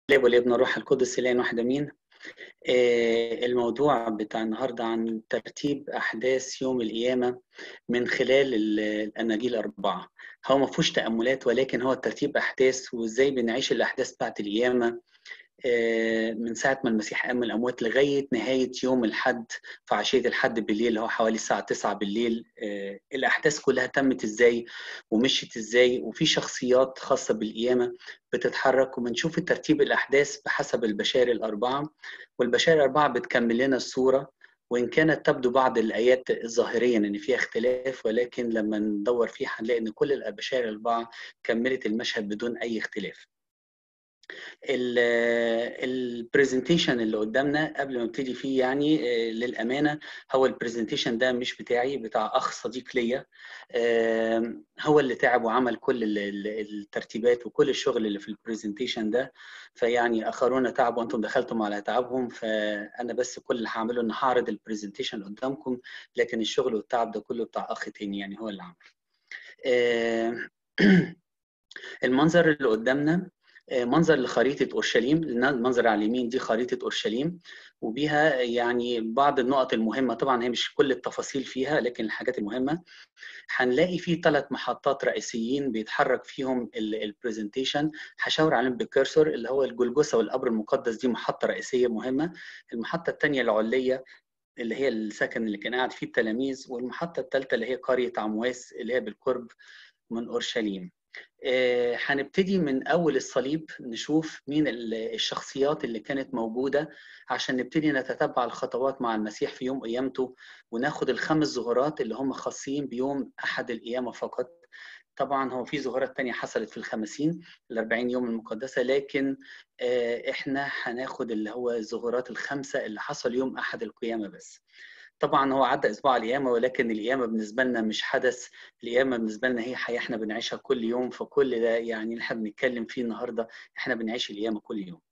الاب والابن والروح القدس الان واحد امين الموضوع بتاع النهارده عن ترتيب احداث يوم القيامه من خلال الاناجيل الاربعه هو ما فيهوش تاملات ولكن هو ترتيب احداث وازاي بنعيش الاحداث بتاعت القيامه من ساعة ما المسيح قام من الأموات لغاية نهاية يوم الحد في عشية الحد بالليل اللي هو حوالي الساعة 9 بالليل الأحداث كلها تمت إزاي ومشيت إزاي وفي شخصيات خاصة بالقيامة بتتحرك وبنشوف ترتيب الأحداث بحسب البشائر الأربعة والبشائر الأربعة بتكمل لنا الصورة وإن كانت تبدو بعض الآيات ظاهريا إن فيها اختلاف ولكن لما ندور فيها هنلاقي إن كل البشائر الأربعة كملت المشهد بدون أي اختلاف. البرزنتيشن اللي قدامنا قبل ما ابتدي فيه يعني للامانه هو البرزنتيشن ده مش بتاعي بتاع اخ صديق ليا هو اللي تعب وعمل كل الترتيبات وكل الشغل اللي في البرزنتيشن ده فيعني اخرون تعب وانتم دخلتم على تعبهم فانا بس كل اللي هعمله ان هعرض البرزنتيشن قدامكم لكن الشغل والتعب ده كله بتاع اخ تاني يعني هو اللي عمل المنظر اللي قدامنا منظر لخريطة أورشليم المنظر على اليمين دي خريطة أورشليم وبيها يعني بعض النقط المهمة طبعا هي مش كل التفاصيل فيها لكن الحاجات المهمة هنلاقي في ثلاث محطات رئيسيين بيتحرك فيهم البرزنتيشن هشاور عليهم بالكرسور اللي هو الجلجثة والقبر المقدس دي محطة رئيسية مهمة المحطة الثانية العلية اللي هي السكن اللي كان قاعد فيه التلاميذ والمحطة الثالثة اللي هي قرية عمواس اللي هي بالقرب من أورشليم هنبتدي من اول الصليب نشوف مين الشخصيات اللي كانت موجوده عشان نبتدي نتتبع الخطوات مع المسيح في يوم قيامته وناخد الخمس ظهورات اللي هم خاصين بيوم احد القيامه فقط طبعا هو في ظهورات تانية حصلت في الخمسين الأربعين يوم المقدسة لكن احنا هناخد اللي هو الظهورات الخمسة اللي حصل يوم أحد القيامة بس طبعا هو عدى اسبوع القيامه ولكن القيامه بالنسبه لنا مش حدث القيامه بالنسبه لنا هي حياه احنا بنعيشها كل يوم فكل ده يعني اللي احنا بنتكلم فيه النهارده احنا بنعيش القيامه كل يوم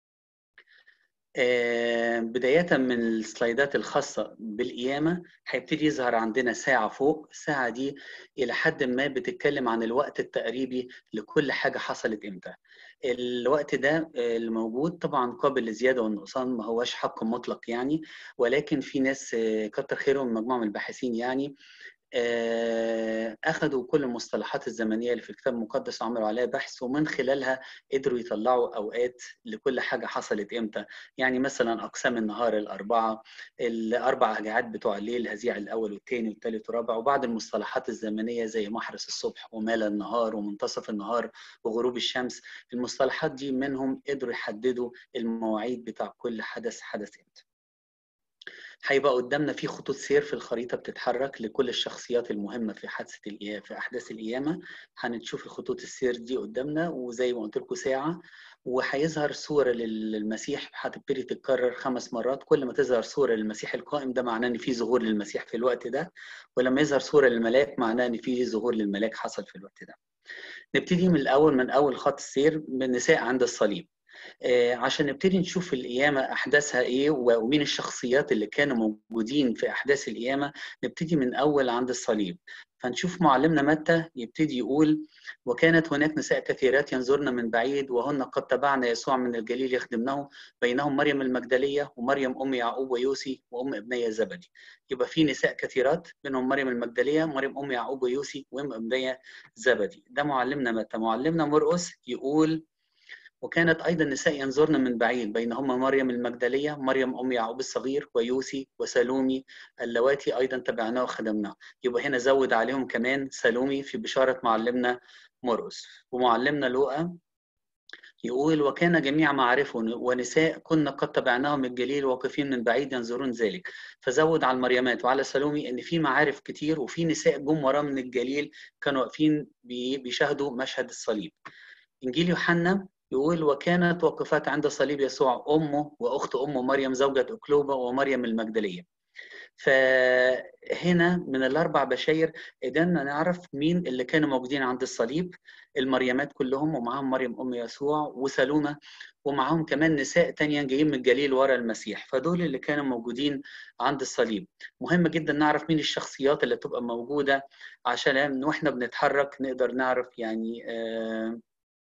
آه بداية من السلايدات الخاصة بالقيامة هيبتدي يظهر عندنا ساعة فوق الساعة دي إلى حد ما بتتكلم عن الوقت التقريبي لكل حاجة حصلت إمتى الوقت ده اللي موجود طبعا قابل للزيادة والنقصان ما هوش حق مطلق يعني ولكن في ناس كتر خيرهم مجموعة من الباحثين يعني اخذوا كل المصطلحات الزمنيه اللي في الكتاب المقدس وعملوا عليها بحث ومن خلالها قدروا يطلعوا اوقات لكل حاجه حصلت امتى يعني مثلا اقسام النهار الاربعه الاربع هجعات بتوع الليل هزيع الاول والثاني والثالث والرابع وبعض المصطلحات الزمنيه زي محرس الصبح ومال النهار ومنتصف النهار وغروب الشمس المصطلحات دي منهم قدروا يحددوا المواعيد بتاع كل حدث حدث امتى هيبقى قدامنا في خطوط سير في الخريطه بتتحرك لكل الشخصيات المهمه في حادثه القيامه في احداث القيامه هنشوف الخطوط السير دي قدامنا وزي ما قلت لكم ساعه وهيظهر صوره للمسيح هتبتدي تتكرر خمس مرات كل ما تظهر صوره للمسيح القائم ده معناه ان في ظهور للمسيح في الوقت ده ولما يظهر صوره للملاك معناه ان في ظهور للملاك حصل في الوقت ده نبتدي من الاول من اول خط السير بالنساء عند الصليب عشان نبتدي نشوف القيامة أحداثها إيه ومين الشخصيات اللي كانوا موجودين في أحداث القيامة نبتدي من أول عند الصليب فنشوف معلمنا متى يبتدي يقول وكانت هناك نساء كثيرات ينظرن من بعيد وهن قد تبعن يسوع من الجليل يخدمنه بينهم مريم المجدلية ومريم أم يعقوب ويوسي وأم ابنية زبدي يبقى في نساء كثيرات بينهم مريم المجدلية مريم أم يعقوب ويوسي وأم ابنية زبدي ده معلمنا متى معلمنا مرقس يقول وكانت أيضا نساء ينظرن من بعيد بينهما مريم المجدلية مريم أم يعقوب الصغير ويوسي وسلومي اللواتي أيضا تبعناه وخدمناه يبقى هنا زود عليهم كمان سلومي في بشارة معلمنا مرقس ومعلمنا لوقا يقول وكان جميع معارفه ونساء كنا قد تبعناهم الجليل واقفين من بعيد ينظرون ذلك فزود على المريمات وعلى سلومي ان في معارف كتير وفي نساء جم وراه من الجليل كانوا واقفين بيشاهدوا مشهد الصليب انجيل يوحنا يقول وكانت وقفات عند صليب يسوع امه واخت امه مريم زوجة اكلوبه ومريم المجدليه. فهنا من الاربع بشاير قدرنا نعرف مين اللي كانوا موجودين عند الصليب المريمات كلهم ومعاهم مريم ام يسوع وسلومه ومعاهم كمان نساء تانية جايين من الجليل ورا المسيح فدول اللي كانوا موجودين عند الصليب مهم جدا نعرف مين الشخصيات اللي تبقى موجودة عشان واحنا بنتحرك نقدر نعرف يعني آه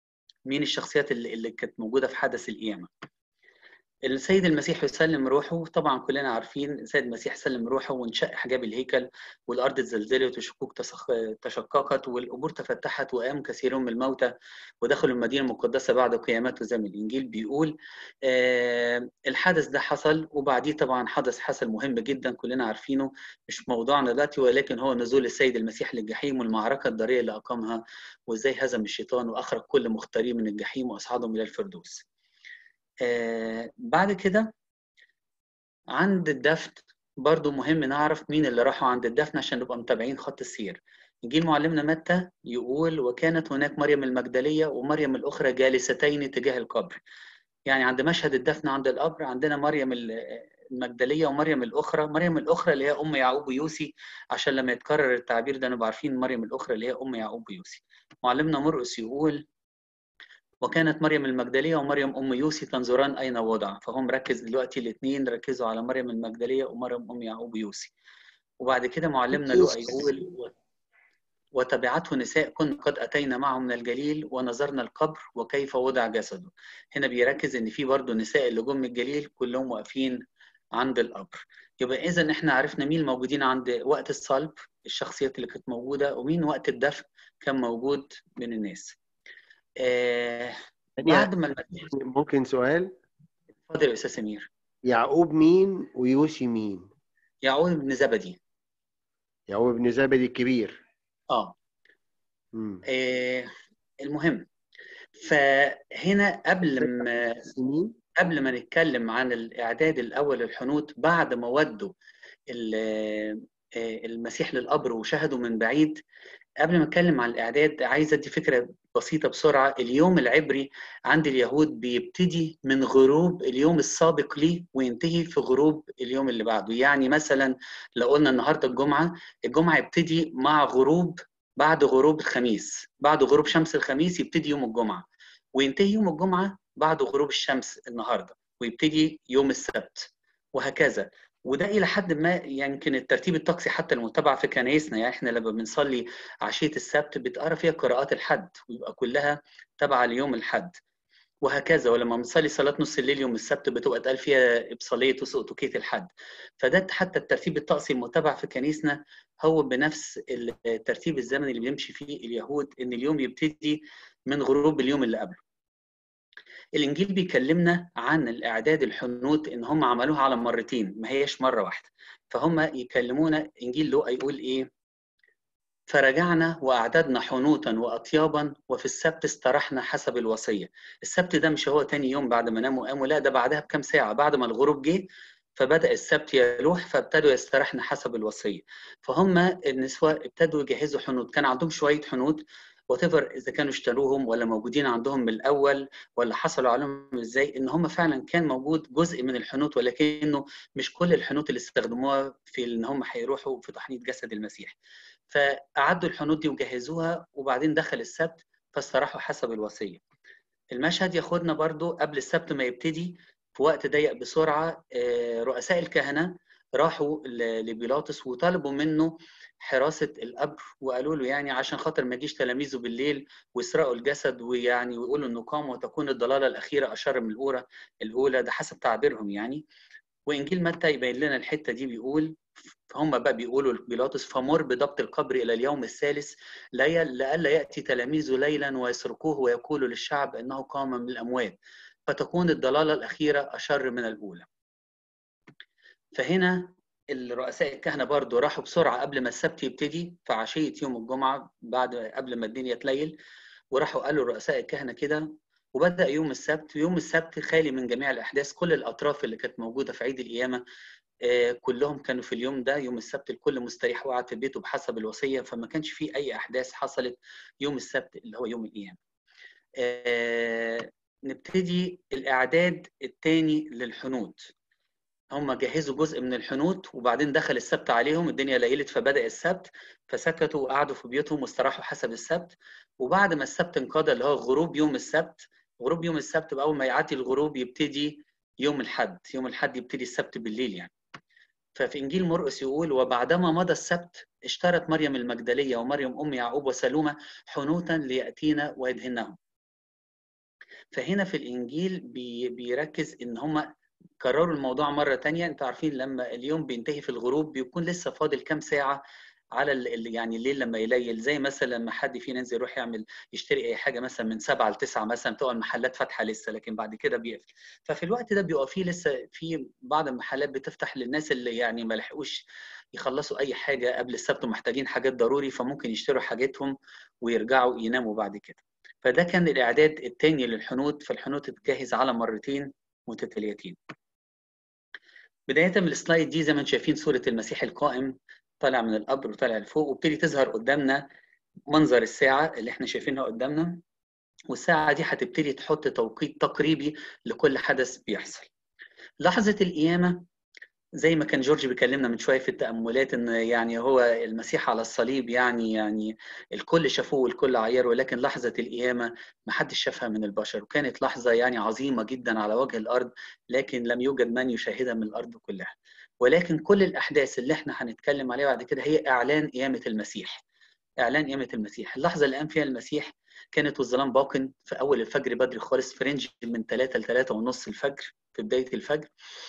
مين الشخصيات اللي, اللي كانت موجوده في حدث القيامه السيد المسيح يسلم روحه طبعا كلنا عارفين السيد المسيح سلم روحه وانشق حجاب الهيكل والارض اتزلزلت والشكوك تشققت والقبور تفتحت وقام كثيرون من الموتى ودخلوا المدينه المقدسه بعد قيامته زي ما الانجيل بيقول آه الحدث ده حصل وبعديه طبعا حدث حصل مهم جدا كلنا عارفينه مش موضوعنا دلوقتي ولكن هو نزول السيد المسيح للجحيم والمعركه الضاريه اللي اقامها وازاي هزم الشيطان واخرج كل مختاريه من الجحيم واصعدهم الى الفردوس. آه بعد كده عند الدفن برضو مهم نعرف مين اللي راحوا عند الدفن عشان نبقى متابعين خط السير إنجيل معلمنا متى يقول وكانت هناك مريم المجدلية ومريم الأخرى جالستين تجاه القبر يعني عند مشهد الدفن عند القبر عندنا مريم المجدلية ومريم الأخرى مريم الأخرى اللي هي أم يعقوب ويوسي عشان لما يتكرر التعبير ده نبقى عارفين مريم الأخرى اللي هي أم يعقوب ويوسي معلمنا مرقس يقول وكانت مريم المجدلية ومريم أم يوسي تنظران أين وضع فهم ركز دلوقتي الاثنين ركزوا على مريم المجدلية ومريم أم يعقوب يوسي وبعد كده معلمنا لوقا يقول وتبعته نساء كن قد أتينا معه من الجليل ونظرنا القبر وكيف وضع جسده هنا بيركز إن في برضه نساء اللي جم من الجليل كلهم واقفين عند القبر يبقى إذا إحنا عرفنا مين الموجودين عند وقت الصلب الشخصيات اللي كانت موجودة ومين وقت الدفن كان موجود من الناس آه بعد ما ممكن سؤال اتفضل يا استاذ سمير يعقوب مين ويوشي مين يعقوب بن زبدي يعقوب بن زبدي الكبير اه, آه المهم فهنا قبل ما قبل ما نتكلم عن الاعداد الاول للحنوط بعد ما ودوا المسيح للقبر وشهدوا من بعيد قبل ما اتكلم عن الاعداد عايز ادي فكره بسيطه بسرعه اليوم العبري عند اليهود بيبتدي من غروب اليوم السابق ليه وينتهي في غروب اليوم اللي بعده يعني مثلا لو قلنا النهارده الجمعه الجمعه يبتدي مع غروب بعد غروب الخميس بعد غروب شمس الخميس يبتدي يوم الجمعه وينتهي يوم الجمعه بعد غروب الشمس النهارده ويبتدي يوم السبت وهكذا وده الى حد ما يمكن الترتيب الطقسي حتى المتبع في كنايسنا يعني احنا لما بنصلي عشيه السبت بتقرا فيها قراءات الحد ويبقى كلها تبع ليوم الحد وهكذا ولما بنصلي صلاه نص الليل يوم السبت بتبقى اتقال فيها ابصاليه وسقطوكيه الحد فده حتى الترتيب الطقسي المتبع في كنيسنا هو بنفس الترتيب الزمني اللي بيمشي فيه اليهود ان اليوم يبتدي من غروب اليوم اللي قبله الانجيل بيكلمنا عن الاعداد الحنوط ان هم عملوها على مرتين ما هيش مره واحده فهم يكلمونا انجيل لوقا يقول ايه فرجعنا واعددنا حنوطا واطيابا وفي السبت استرحنا حسب الوصيه السبت ده مش هو تاني يوم بعد ما ناموا وقاموا لا ده بعدها بكام ساعه بعد ما الغروب جه فبدا السبت يلوح فابتدوا يسترحنا حسب الوصيه فهم النسوه ابتدوا يجهزوا حنوط كان عندهم شويه حنوط وتفر اذا كانوا اشتروهم ولا موجودين عندهم من الاول ولا حصلوا عليهم ازاي ان هم فعلا كان موجود جزء من الحنوط ولكنه مش كل الحنوط اللي استخدموها في ان هم هيروحوا في تحنيط جسد المسيح فاعدوا الحنوط دي وجهزوها وبعدين دخل السبت فاستراحوا حسب الوصيه المشهد ياخدنا برضو قبل السبت ما يبتدي في وقت ضيق بسرعه رؤساء الكهنه راحوا لبيلاطس وطلبوا منه حراسه القبر وقالوا له يعني عشان خاطر ما يجيش تلاميذه بالليل ويسرقوا الجسد ويعني ويقولوا انه قام وتكون الضلاله الاخيره اشر من الاولى الاولى ده حسب تعبيرهم يعني وانجيل متى يبين لنا الحته دي بيقول هم بقى بيقولوا لبيلاطس فمر بضبط القبر الى اليوم الثالث لئلا ياتي تلاميذه ليلا ويسرقوه ويقولوا للشعب انه قام من الاموات فتكون الضلاله الاخيره اشر من الاولى. فهنا الرؤساء الكهنة برضو راحوا بسرعة قبل ما السبت يبتدي في عشية يوم الجمعة بعد قبل ما الدنيا تليل وراحوا قالوا رؤساء الكهنة كده وبدأ يوم السبت يوم السبت خالي من جميع الأحداث كل الأطراف اللي كانت موجودة في عيد القيامة كلهم كانوا في اليوم ده يوم السبت الكل مستريح وقعد في بيته بحسب الوصية فما كانش فيه أي أحداث حصلت يوم السبت اللي هو يوم القيامة نبتدي الإعداد الثاني للحنوط هم جهزوا جزء من الحنوط وبعدين دخل السبت عليهم الدنيا ليلت فبدأ السبت فسكتوا وقعدوا في بيوتهم واستراحوا حسب السبت وبعد ما السبت انقضى اللي هو غروب يوم السبت غروب يوم السبت بأول ما يعدي الغروب يبتدي يوم الحد يوم الحد يبتدي السبت بالليل يعني ففي انجيل مرقس يقول وبعدما مضى السبت اشترت مريم المجدليه ومريم ام يعقوب وسلومه حنوطا لياتينا ويدهنهم فهنا في الانجيل بي بيركز ان هم كرروا الموضوع مره تانية انتوا عارفين لما اليوم بينتهي في الغروب بيكون لسه فاضل كام ساعه على ال يعني الليل لما يليل زي مثلا لما حد فينا ينزل يروح يعمل يشتري اي حاجه مثلا من سبعة ل 9 مثلا تبقى المحلات فاتحه لسه لكن بعد كده بيقفل ففي الوقت ده بيبقى فيه لسه في بعض المحلات بتفتح للناس اللي يعني ما لحقوش يخلصوا اي حاجه قبل السبت ومحتاجين حاجات ضروري فممكن يشتروا حاجتهم ويرجعوا يناموا بعد كده فده كان الاعداد الثاني للحنوط فالحنوط تتجهز على مرتين متتاليتين بدايه من السلايد دي زي ما انتم شايفين صوره المسيح القائم طالع من القبر وطالع لفوق وابتدي تظهر قدامنا منظر الساعه اللي احنا شايفينها قدامنا والساعه دي هتبتدي تحط توقيت تقريبي لكل حدث بيحصل لحظه القيامه زي ما كان جورج بيكلمنا من شويه في التاملات ان يعني هو المسيح على الصليب يعني يعني الكل شافوه والكل عيره ولكن لحظه القيامه ما حدش شافها من البشر وكانت لحظه يعني عظيمه جدا على وجه الارض لكن لم يوجد من يشاهدها من الارض كلها ولكن كل الاحداث اللي احنا هنتكلم عليها بعد كده هي اعلان قيامه المسيح اعلان قيامه المسيح اللحظه اللي قام فيها المسيح كانت والظلام باق في اول الفجر بدري خالص في رينج من 3 ل 3 ونص الفجر في بدايه الفجر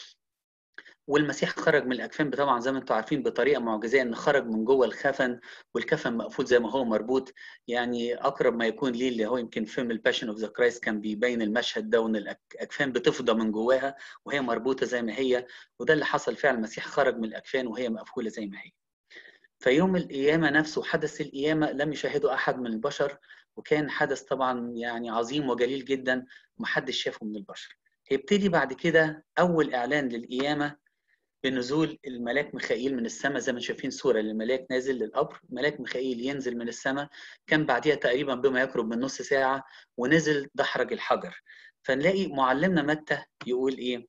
والمسيح خرج من الاكفان طبعا زي ما انتم عارفين بطريقه معجزيه ان خرج من جوه الكفن والكفن مقفول زي ما هو مربوط يعني اقرب ما يكون ليه اللي هو يمكن فيلم الباشن اوف ذا كرايست كان بيبين المشهد ده وان الاكفان بتفضى من جواها وهي مربوطه زي ما هي وده اللي حصل فعلا المسيح خرج من الاكفان وهي مقفوله زي ما هي فيوم القيامه نفسه حدث القيامه لم يشاهده احد من البشر وكان حدث طبعا يعني عظيم وجليل جدا ومحدش شافه من البشر هيبتدي بعد كده اول اعلان للقيامه بنزول الملاك ميخائيل من السماء زي ما شايفين صوره للملاك نازل للقبر ملاك ميخائيل ينزل من السماء كان بعديها تقريبا بما يقرب من نص ساعه ونزل دحرج الحجر فنلاقي معلمنا متى يقول ايه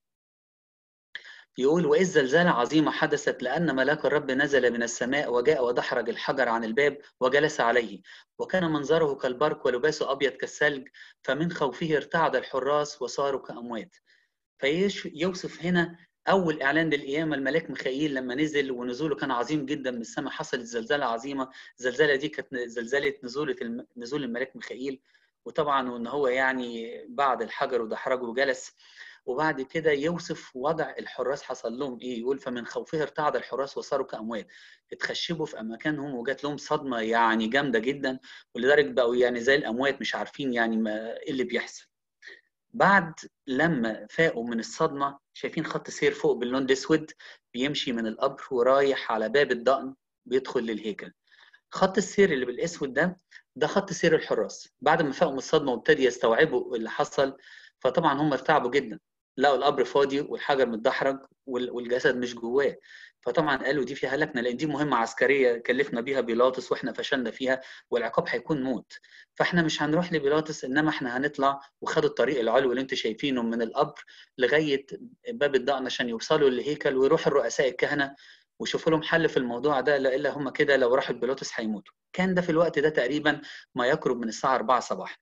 يقول وإذ زلزالة عظيمة حدثت لأن ملاك الرب نزل من السماء وجاء ودحرج الحجر عن الباب وجلس عليه وكان منظره كالبرق ولباسه أبيض كالثلج فمن خوفه ارتعد الحراس وصاروا كأموات فيوصف هنا اول اعلان للقيامه الملاك ميخائيل لما نزل ونزوله كان عظيم جدا من السماء حصلت زلزاله عظيمه الزلزاله دي كانت زلزاله نزوله الم... نزول الملاك ميخائيل وطبعا وان هو يعني بعد الحجر ودحرجه وجلس وبعد كده يوصف وضع الحراس حصل لهم ايه يقول فمن خوفه ارتعد الحراس وصاروا كاموات اتخشبوا في اماكنهم وجات لهم صدمه يعني جامده جدا ولدرجه بقوا يعني زي الاموات مش عارفين يعني ما ايه اللي بيحصل بعد لما فاقوا من الصدمة شايفين خط سير فوق باللون الأسود بيمشي من القبر ورايح على باب الضأن بيدخل للهيكل خط السير اللي بالأسود ده ده خط سير الحراس بعد ما فاقوا من الصدمة وابتدي يستوعبوا اللي حصل فطبعا هم ارتعبوا جدا لقوا القبر فاضي والحجر متدحرج والجسد مش جواه فطبعا قالوا دي فيها هلكنا لان دي مهمه عسكريه كلفنا بيها بيلاطس واحنا فشلنا فيها والعقاب هيكون موت فاحنا مش هنروح لبيلاطس انما احنا هنطلع وخدوا الطريق العلوي اللي انتم شايفينه من القبر لغايه باب الضأن عشان يوصلوا للهيكل ويروحوا الرؤساء الكهنه وشوفوا لهم حل في الموضوع ده الا هم كده لو راحوا بيلاطس هيموتوا كان ده في الوقت ده تقريبا ما يقرب من الساعه 4 صباحا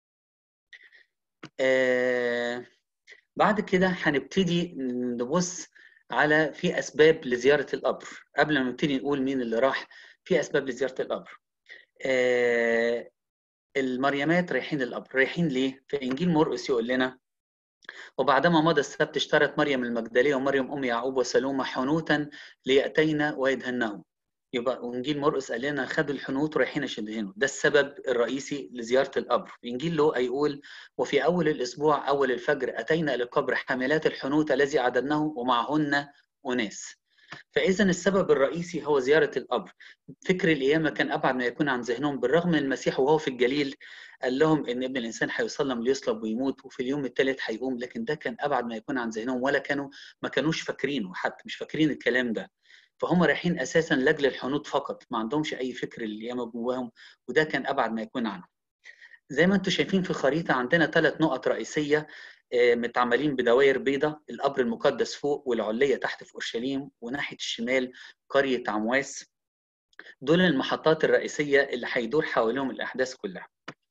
آه بعد كده هنبتدي نبص على في اسباب لزياره القبر قبل ما نبتدي نقول مين اللي راح في اسباب لزياره القبر آه المريمات رايحين القبر رايحين ليه في انجيل مرقس يقول لنا وبعدما مضى السبت اشترت مريم المجدليه ومريم ام يعقوب وسلومه حنوتا لياتينا ويدهنهم يبقى انجيل مرقس قال لنا خدوا الحنوط ورايحين يشدهنوا ده السبب الرئيسي لزياره القبر انجيل لوقا يقول وفي اول الاسبوع اول الفجر اتينا الى القبر حاملات الحنوط الذي عددناه ومعهن اناس فاذا السبب الرئيسي هو زياره القبر فكر القيامه كان ابعد ما يكون عن ذهنهم بالرغم من المسيح وهو في الجليل قال لهم ان ابن الانسان هيسلم ليصلب ويموت وفي اليوم الثالث هيقوم لكن ده كان ابعد ما يكون عن ذهنهم ولا كانوا ما كانوش فاكرينه حتى مش فاكرين الكلام ده فهم رايحين اساسا لاجل الحنوط فقط ما عندهمش اي فكر للقيامه جواهم وده كان ابعد ما يكون عنهم زي ما انتم شايفين في الخريطه عندنا ثلاث نقط رئيسيه متعملين بدوائر بيضاء القبر المقدس فوق والعليه تحت في اورشليم وناحيه الشمال قريه عمواس دول المحطات الرئيسيه اللي هيدور حواليهم الاحداث كلها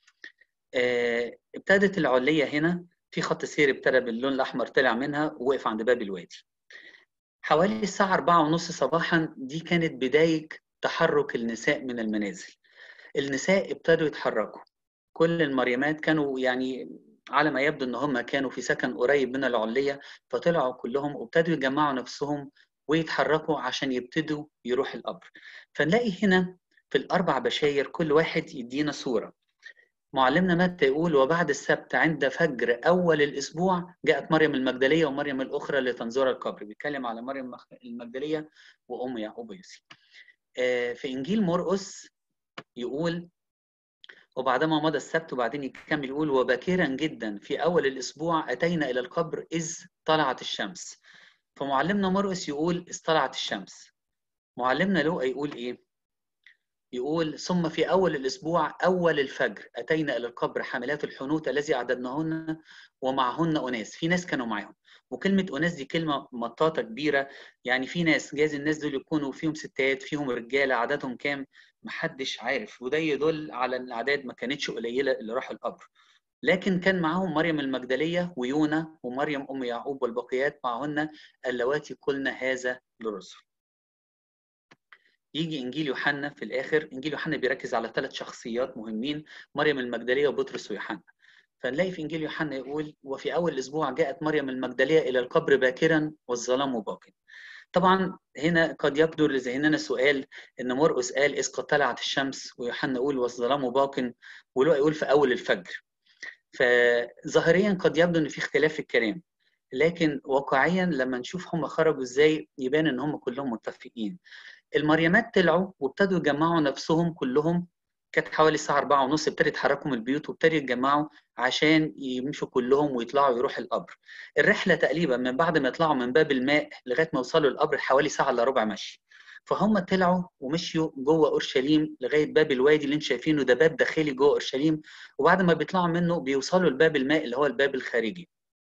ابتدت العليه هنا في خط سير ابتدى باللون الاحمر طلع منها ووقف عند باب الوادي حوالي الساعة أربعة ونص صباحا دي كانت بداية تحرك النساء من المنازل النساء ابتدوا يتحركوا كل المريمات كانوا يعني على ما يبدو ان هم كانوا في سكن قريب من العليه فطلعوا كلهم وابتدوا يجمعوا نفسهم ويتحركوا عشان يبتدوا يروح القبر فنلاقي هنا في الاربع بشاير كل واحد يدينا صوره معلمنا متى يقول وبعد السبت عند فجر اول الاسبوع جاءت مريم المجدليه ومريم الاخرى لتنظر القبر بيتكلم على مريم المجدليه وام يعقوب يوسف في انجيل مرقس يقول وبعدما مضى السبت وبعدين يكمل يقول وباكرا جدا في اول الاسبوع اتينا الى القبر اذ طلعت الشمس فمعلمنا مرقس يقول اذ طلعت الشمس معلمنا لوقا يقول ايه يقول ثم في اول الاسبوع اول الفجر اتينا الى القبر حاملات الحنوت الذي اعددناهن ومعهن اناس في ناس كانوا معاهم وكلمه اناس دي كلمه مطاطه كبيره يعني في ناس جايز الناس دول يكونوا فيهم ستات فيهم رجاله عددهم كام محدش عارف وده يدل على ان الاعداد ما كانتش قليله اللي راحوا القبر لكن كان معهم مريم المجدليه ويونا ومريم ام يعقوب والبقيات معهن اللواتي قلنا هذا للرسل يجي انجيل يوحنا في الاخر انجيل يوحنا بيركز على ثلاث شخصيات مهمين مريم المجدليه وبطرس ويوحنا فنلاقي في انجيل يوحنا يقول وفي اول اسبوع جاءت مريم المجدليه الى القبر باكرا والظلام باق طبعا هنا قد يقدر لذهننا سؤال ان مرقس قال اذ قد طلعت الشمس ويوحنا يقول والظلام باق ولوقا يقول في اول الفجر فظاهريا قد يبدو ان في اختلاف في الكلام لكن واقعيا لما نشوف هم خرجوا ازاي يبان ان هم كلهم متفقين المريمات طلعوا وابتدوا يجمعوا نفسهم كلهم كانت حوالي الساعة أربعة ونص ابتدوا يتحركوا من البيوت وابتدوا يتجمعوا عشان يمشوا كلهم ويطلعوا يروح القبر. الرحلة تقريبا من بعد ما يطلعوا من باب الماء لغاية ما يوصلوا القبر حوالي ساعة إلا ربع مشي. فهم طلعوا ومشيوا جوه اورشليم لغايه باب الوادي اللي انتم شايفينه ده باب داخلي جوه اورشليم وبعد ما بيطلعوا منه بيوصلوا لباب الماء اللي هو الباب الخارجي.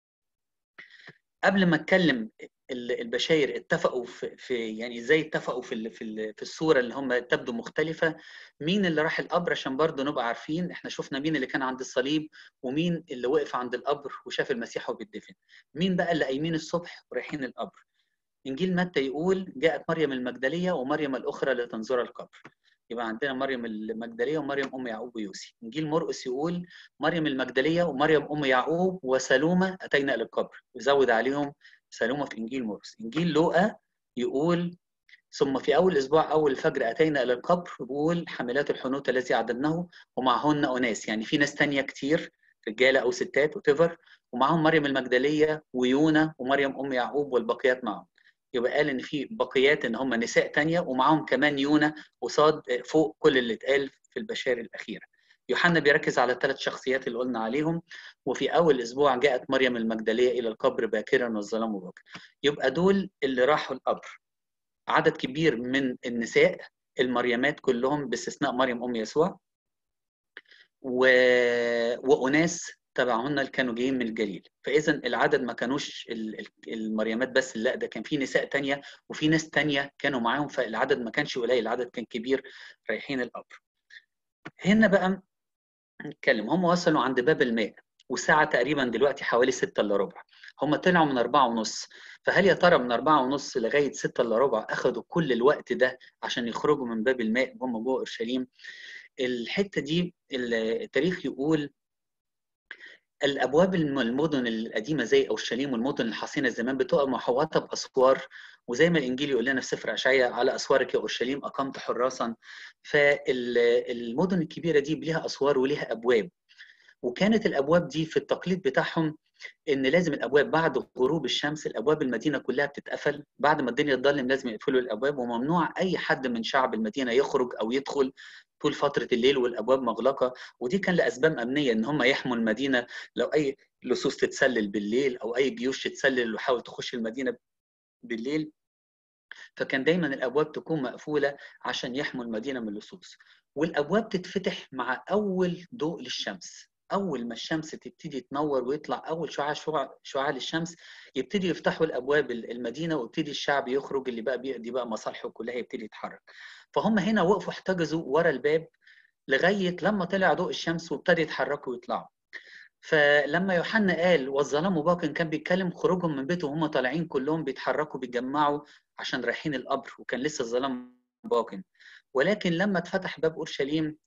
قبل ما اتكلم البشاير اتفقوا في, في يعني ازاي اتفقوا في في في الصوره اللي هم تبدو مختلفه مين اللي راح القبر عشان برضه نبقى عارفين احنا شفنا مين اللي كان عند الصليب ومين اللي وقف عند القبر وشاف المسيح وهو بيدفن مين بقى اللي قايمين الصبح ورايحين القبر انجيل متى يقول جاءت مريم المجدليه ومريم الاخرى لتنظر القبر يبقى عندنا مريم المجدليه ومريم ام يعقوب ويوسي انجيل مرقس يقول مريم المجدليه ومريم ام يعقوب وسلومه اتينا الى القبر وزود عليهم سلومه في انجيل مرقس انجيل لوقا يقول ثم في اول اسبوع اول الفجر اتينا الى القبر بيقول حاملات الحنوت الذي عددناه ومعهن اناس يعني في ناس تانية كتير رجاله او ستات وتفر ومعهم مريم المجدليه ويونا ومريم ام يعقوب والبقيات معهم يبقى قال ان في بقيات ان هم نساء تانية ومعاهم كمان يونا قصاد فوق كل اللي اتقال في البشائر الاخيره يوحنا بيركز على الثلاث شخصيات اللي قلنا عليهم وفي اول اسبوع جاءت مريم المجدليه الى القبر باكرا والظلام باكر يبقى دول اللي راحوا القبر عدد كبير من النساء المريمات كلهم باستثناء مريم ام يسوع و... واناس تبعهن اللي كانوا جايين من الجليل فاذا العدد ما كانوش المريمات بس لا ده كان في نساء تانية وفي ناس تانية كانوا معاهم فالعدد ما كانش قليل العدد كان كبير رايحين القبر هنا بقى نتكلم هم وصلوا عند باب الماء والساعة تقريبا دلوقتي حوالي ستة إلا ربع هم طلعوا من أربعة ونص فهل يا ترى من أربعة ونص لغاية ستة إلا ربع أخدوا كل الوقت ده عشان يخرجوا من باب الماء وهم جوه أورشليم الحتة دي التاريخ يقول الابواب المدن القديمه زي اورشليم والمدن الحصينه زمان بتبقى محوطه باسوار وزي ما الانجيل يقول لنا في سفر اشعياء على اسوارك يا اورشليم اقمت حراسا فالمدن الكبيره دي ليها اسوار وليها ابواب وكانت الابواب دي في التقليد بتاعهم ان لازم الابواب بعد غروب الشمس الابواب المدينه كلها بتتقفل بعد ما الدنيا تضلم لازم يقفلوا الابواب وممنوع اي حد من شعب المدينه يخرج او يدخل طول فتره الليل والابواب مغلقه ودي كان لاسباب امنيه ان هم يحموا المدينه لو اي لصوص تتسلل بالليل او اي جيوش تتسلل وحاول تخش المدينه بالليل فكان دايما الابواب تكون مقفوله عشان يحموا المدينه من اللصوص والابواب تتفتح مع اول ضوء للشمس اول ما الشمس تبتدي تنور ويطلع اول شعاع شعاع للشمس يبتدي يفتحوا الابواب المدينه ويبتدي الشعب يخرج اللي بقى بيقضي بقى مصالحه كلها يبتدي يتحرك فهم هنا وقفوا احتجزوا ورا الباب لغايه لما طلع ضوء الشمس وابتدى يتحركوا ويطلعوا فلما يوحنا قال والظلام باق كان بيتكلم خروجهم من بيته وهم طالعين كلهم بيتحركوا بيتجمعوا عشان رايحين القبر وكان لسه الظلام باق ولكن لما اتفتح باب اورشليم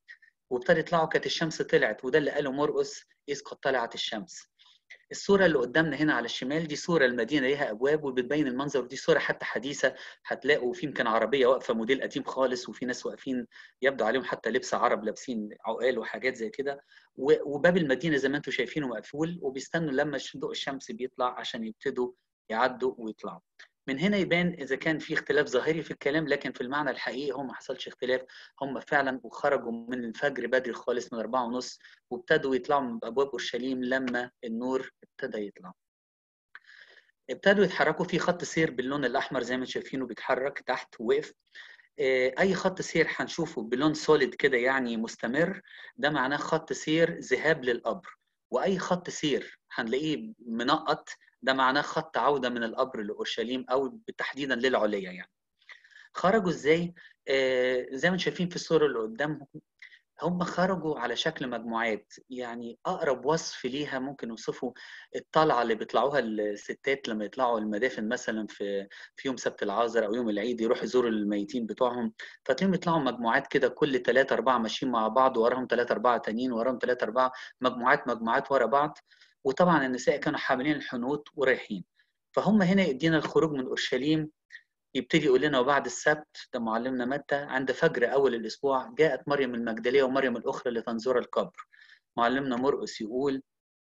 وابتدى يطلعوا كانت الشمس طلعت وده اللي قاله مرقس إذ قد طلعت الشمس الصورة اللي قدامنا هنا على الشمال دي صورة المدينة ليها أبواب وبتبين المنظر ودي صورة حتى حديثة هتلاقوا في يمكن عربية واقفة موديل قديم خالص وفي ناس واقفين يبدو عليهم حتى لبس عرب لابسين عقال وحاجات زي كده وباب المدينة زي ما انتم شايفينه مقفول وبيستنوا لما ضوء الشمس بيطلع عشان يبتدوا يعدوا ويطلعوا من هنا يبان اذا كان في اختلاف ظاهري في الكلام لكن في المعنى الحقيقي هو ما حصلش اختلاف هم فعلا وخرجوا من الفجر بدري خالص من أربعة ونص وابتدوا يطلعوا من ابواب اورشليم لما النور ابتدى يطلع ابتدوا يتحركوا في خط سير باللون الاحمر زي ما شايفينه بيتحرك تحت وقف اي خط سير هنشوفه بلون سوليد كده يعني مستمر ده معناه خط سير ذهاب للقبر واي خط سير هنلاقيه منقط ده معناه خط عوده من القبر لاورشليم او تحديدا للعليا يعني خرجوا ازاي آه زي ما شايفين في الصوره اللي قدامهم هم خرجوا على شكل مجموعات يعني اقرب وصف ليها ممكن نوصفه الطلعه اللي بيطلعوها الستات لما يطلعوا المدافن مثلا في في يوم سبت العذراء او يوم العيد يروحوا يزوروا الميتين بتوعهم فتلاقيهم يطلعوا مجموعات كده كل ثلاثة أربعة ماشيين مع بعض وراهم ثلاثة أربعة تانيين وراهم ثلاثة أربعة مجموعات مجموعات ورا بعض وطبعا النساء كانوا حاملين الحنوط ورايحين فهم هنا يدينا الخروج من اورشليم يبتدي يقول لنا وبعد السبت ده معلمنا متى عند فجر اول الاسبوع جاءت مريم المجدليه ومريم الاخرى لتنظر القبر معلمنا مرقس يقول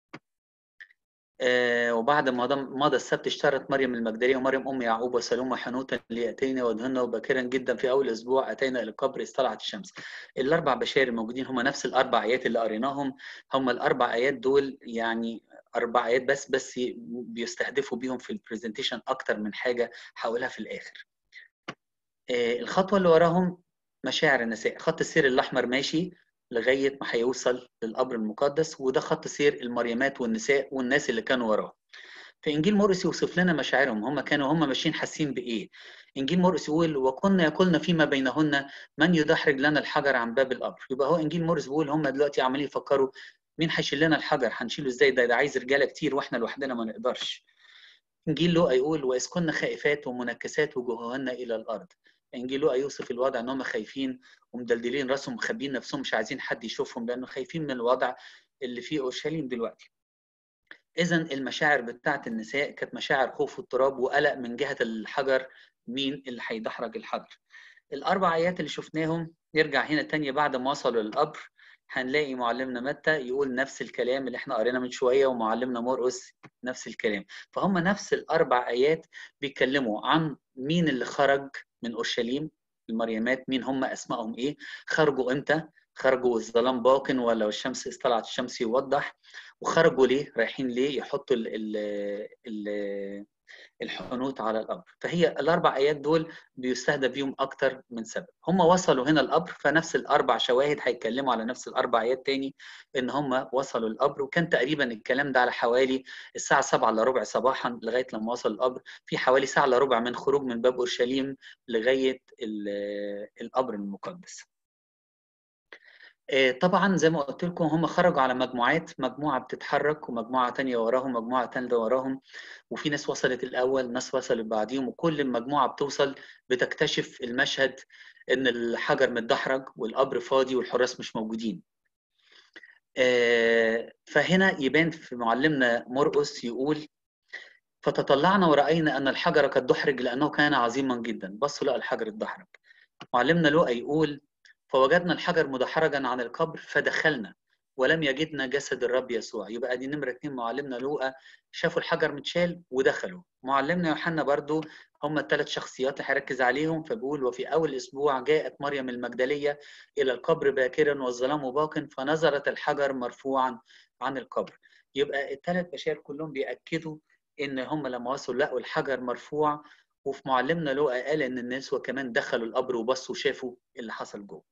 آه وبعد ما مضى السبت اشترت مريم المجدليه ومريم ام يعقوب وسلومه حنوتا لياتينا ودهن وباكرا جدا في اول اسبوع اتينا الى القبر اذ طلعت الشمس. الاربع بشائر الموجودين هم نفس الاربع ايات اللي قريناهم هم الاربع ايات دول يعني اربع ايات بس بس بيستهدفوا بيهم في البرزنتيشن اكتر من حاجه هقولها في الاخر. آه الخطوه اللي وراهم مشاعر النساء، خط السير الاحمر ماشي لغايه ما هيوصل للقبر المقدس وده خط سير المريمات والنساء والناس اللي كانوا وراه. في انجيل مرقس يوصف لنا مشاعرهم هم كانوا هم ماشيين حاسين بايه؟ انجيل مرقس يقول وكنا يقولن فيما بينهن من يدحرج لنا الحجر عن باب القبر يبقى هو انجيل مرقس بيقول هم دلوقتي عمالين يفكروا مين هيشيل لنا الحجر هنشيله ازاي ده ده عايز رجاله كتير واحنا لوحدنا ما نقدرش انجيل لوقا يقول واذ كنا خائفات ومنكسات وجوههن الى الارض انجيل لوقا يوصف الوضع ان هم خايفين ومدلدلين راسهم مخبيين نفسهم مش عايزين حد يشوفهم لانه خايفين من الوضع اللي فيه اورشليم دلوقتي اذا المشاعر بتاعت النساء كانت مشاعر خوف واضطراب وقلق من جهه الحجر مين اللي هيدحرج الحجر الاربع ايات اللي شفناهم نرجع هنا تانية بعد ما وصلوا للقبر هنلاقي معلمنا متى يقول نفس الكلام اللي احنا قرينا من شويه ومعلمنا مرقس نفس الكلام فهم نفس الاربع ايات بيتكلموا عن مين اللي خرج من اورشليم المريمات مين هم اسمائهم ايه خرجوا امتى خرجوا والظلام باقن ولا والشمس طلعت الشمس يوضح وخرجوا ليه رايحين ليه يحطوا ال ال ال الحنوط على القبر فهي الاربع ايات دول بيستهدف بيهم اكتر من سبب هم وصلوا هنا القبر فنفس الاربع شواهد هيتكلموا على نفس الاربع ايات تاني ان هم وصلوا القبر وكان تقريبا الكلام ده على حوالي الساعه 7 الا ربع صباحا لغايه لما وصل القبر في حوالي ساعه الا ربع من خروج من باب اورشليم لغايه القبر المقدس طبعا زي ما قلت لكم هم خرجوا على مجموعات مجموعه بتتحرك ومجموعه تانية وراهم مجموعه ثالثه وراهم وفي ناس وصلت الاول ناس وصلت بعديهم وكل المجموعه بتوصل بتكتشف المشهد ان الحجر متدحرج والقبر فاضي والحراس مش موجودين فهنا يبان في معلمنا مرقس يقول فتطلعنا ورأينا أن الحجر قد دحرج لأنه كان عظيما جدا بصوا لقى الحجر اتدحرج معلمنا لوقا يقول فوجدنا الحجر مدحرجا عن القبر فدخلنا ولم يجدنا جسد الرب يسوع يبقى دي نمره اتنين معلمنا لوقا شافوا الحجر متشال ودخلوا معلمنا يوحنا برضو هم الثلاث شخصيات اللي هركز عليهم فبيقول وفي اول اسبوع جاءت مريم المجدليه الى القبر باكرا والظلام باق فنظرت الحجر مرفوعا عن القبر يبقى الثلاث بشائر كلهم بياكدوا ان هم لما وصلوا لقوا الحجر مرفوع وفي معلمنا لوقا قال ان الناس وكمان دخلوا القبر وبصوا وشافوا اللي حصل جوه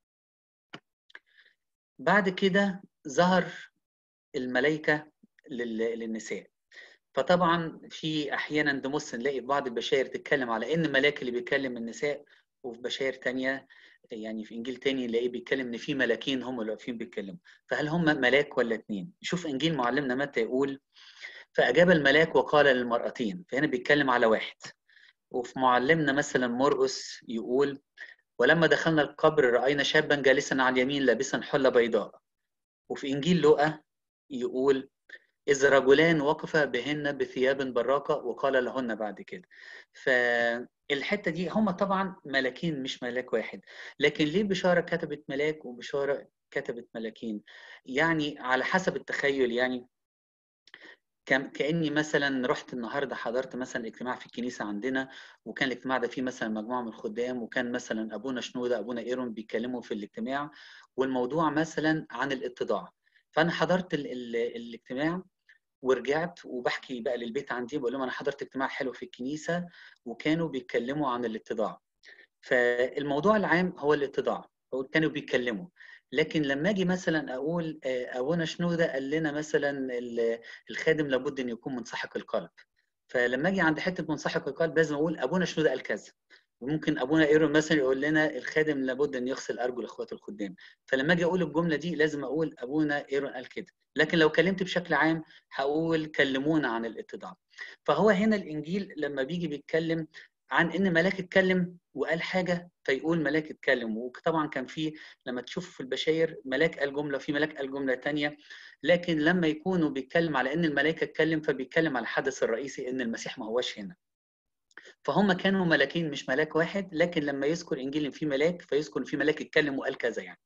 بعد كده ظهر الملائكة للنساء فطبعا في احيانا نبص نلاقي في بعض البشائر تتكلم على ان ملاك اللي بيكلم النساء وفي بشائر تانية يعني في انجيل تاني نلاقيه بيتكلم ان في ملاكين هم اللي واقفين بيتكلموا فهل هم ملاك ولا اتنين نشوف انجيل معلمنا متى يقول فاجاب الملاك وقال للمرأتين فهنا بيتكلم على واحد وفي معلمنا مثلا مرقس يقول ولما دخلنا القبر راينا شابا جالسا على اليمين لابسا حله بيضاء وفي انجيل لوقا يقول إذ رجلان وقفا بهن بثياب براقة وقال لهن بعد كده فالحتة دي هم طبعا ملاكين مش ملاك واحد لكن ليه بشارة كتبت ملاك وبشارة كتبت ملاكين يعني على حسب التخيل يعني كاني مثلا رحت النهارده حضرت مثلا اجتماع في الكنيسه عندنا وكان الاجتماع ده فيه مثلا مجموعه من الخدام وكان مثلا ابونا شنوده ابونا ايرون بيتكلموا في الاجتماع والموضوع مثلا عن الاتضاع فانا حضرت ال ال الاجتماع ورجعت وبحكي بقى للبيت عندي بقول لهم انا حضرت اجتماع حلو في الكنيسه وكانوا بيتكلموا عن الاتضاع فالموضوع العام هو الاتضاع كانوا بيتكلموا لكن لما اجي مثلا اقول ابونا شنوده قال لنا مثلا الخادم لابد ان يكون منسحق القلب فلما اجي عند حته منسحق القلب لازم اقول ابونا شنوده قال كذا وممكن ابونا ايرون مثلا يقول لنا الخادم لابد ان يغسل ارجل اخوات الخدام فلما اجي اقول الجمله دي لازم اقول ابونا ايرون قال كده لكن لو كلمت بشكل عام هقول كلمونا عن الاتضاع فهو هنا الانجيل لما بيجي بيتكلم عن ان ملاك اتكلم وقال حاجه فيقول ملاك اتكلم وطبعا كان في لما تشوف في البشاير ملاك قال جمله وفي ملاك قال جمله ثانيه لكن لما يكونوا بيتكلم على ان الملائكه اتكلم فبيتكلم على الحدث الرئيسي ان المسيح ما هوش هنا فهم كانوا ملاكين مش ملاك واحد لكن لما يذكر انجيل في ملاك فيذكر في ملاك اتكلم وقال كذا يعني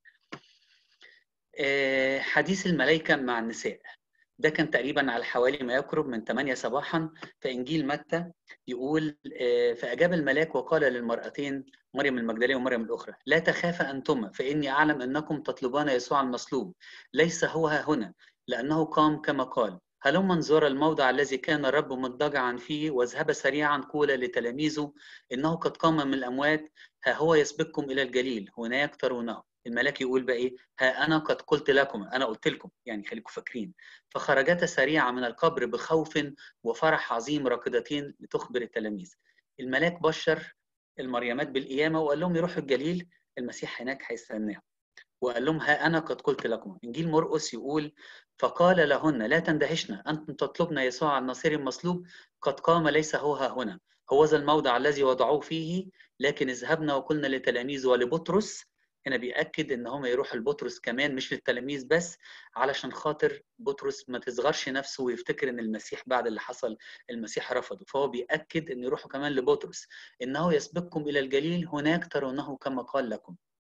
حديث الملائكه مع النساء ده كان تقريبا على حوالي ما يقرب من 8 صباحا في انجيل متى يقول فاجاب الملاك وقال للمرأتين مريم المجدليه ومريم الاخرى لا تخافا انتما فاني اعلم انكم تطلبان يسوع المصلوب ليس هو ها هنا لانه قام كما قال هلما انظر الموضع الذي كان الرب مضطجعا فيه واذهب سريعا قولا لتلاميذه انه قد قام من الاموات ها هو يسبقكم الى الجليل هناك ترونه الملاك يقول بقى ايه ها انا قد قلت لكم انا قلت لكم يعني خليكم فاكرين فخرجتا سريعا من القبر بخوف وفرح عظيم راكضتين لتخبر التلاميذ الملاك بشر المريمات بالقيامه وقال لهم يروحوا الجليل المسيح هناك هيستناهم وقال لهم ها انا قد قلت لكم انجيل مرقس يقول فقال لهن لا تندهشن انتم تطلبن يسوع الناصري المصلوب قد قام ليس هو ها هنا هو ذا الموضع الذي وضعوه فيه لكن اذهبنا وقلنا لتلاميذ ولبطرس هنا بيأكد ان هم يروحوا لبطرس كمان مش للتلاميذ بس علشان خاطر بطرس ما تصغرش نفسه ويفتكر ان المسيح بعد اللي حصل المسيح رفضه فهو بيأكد ان يروحوا كمان لبطرس انه يسبقكم الى الجليل هناك ترونه كما قال لكم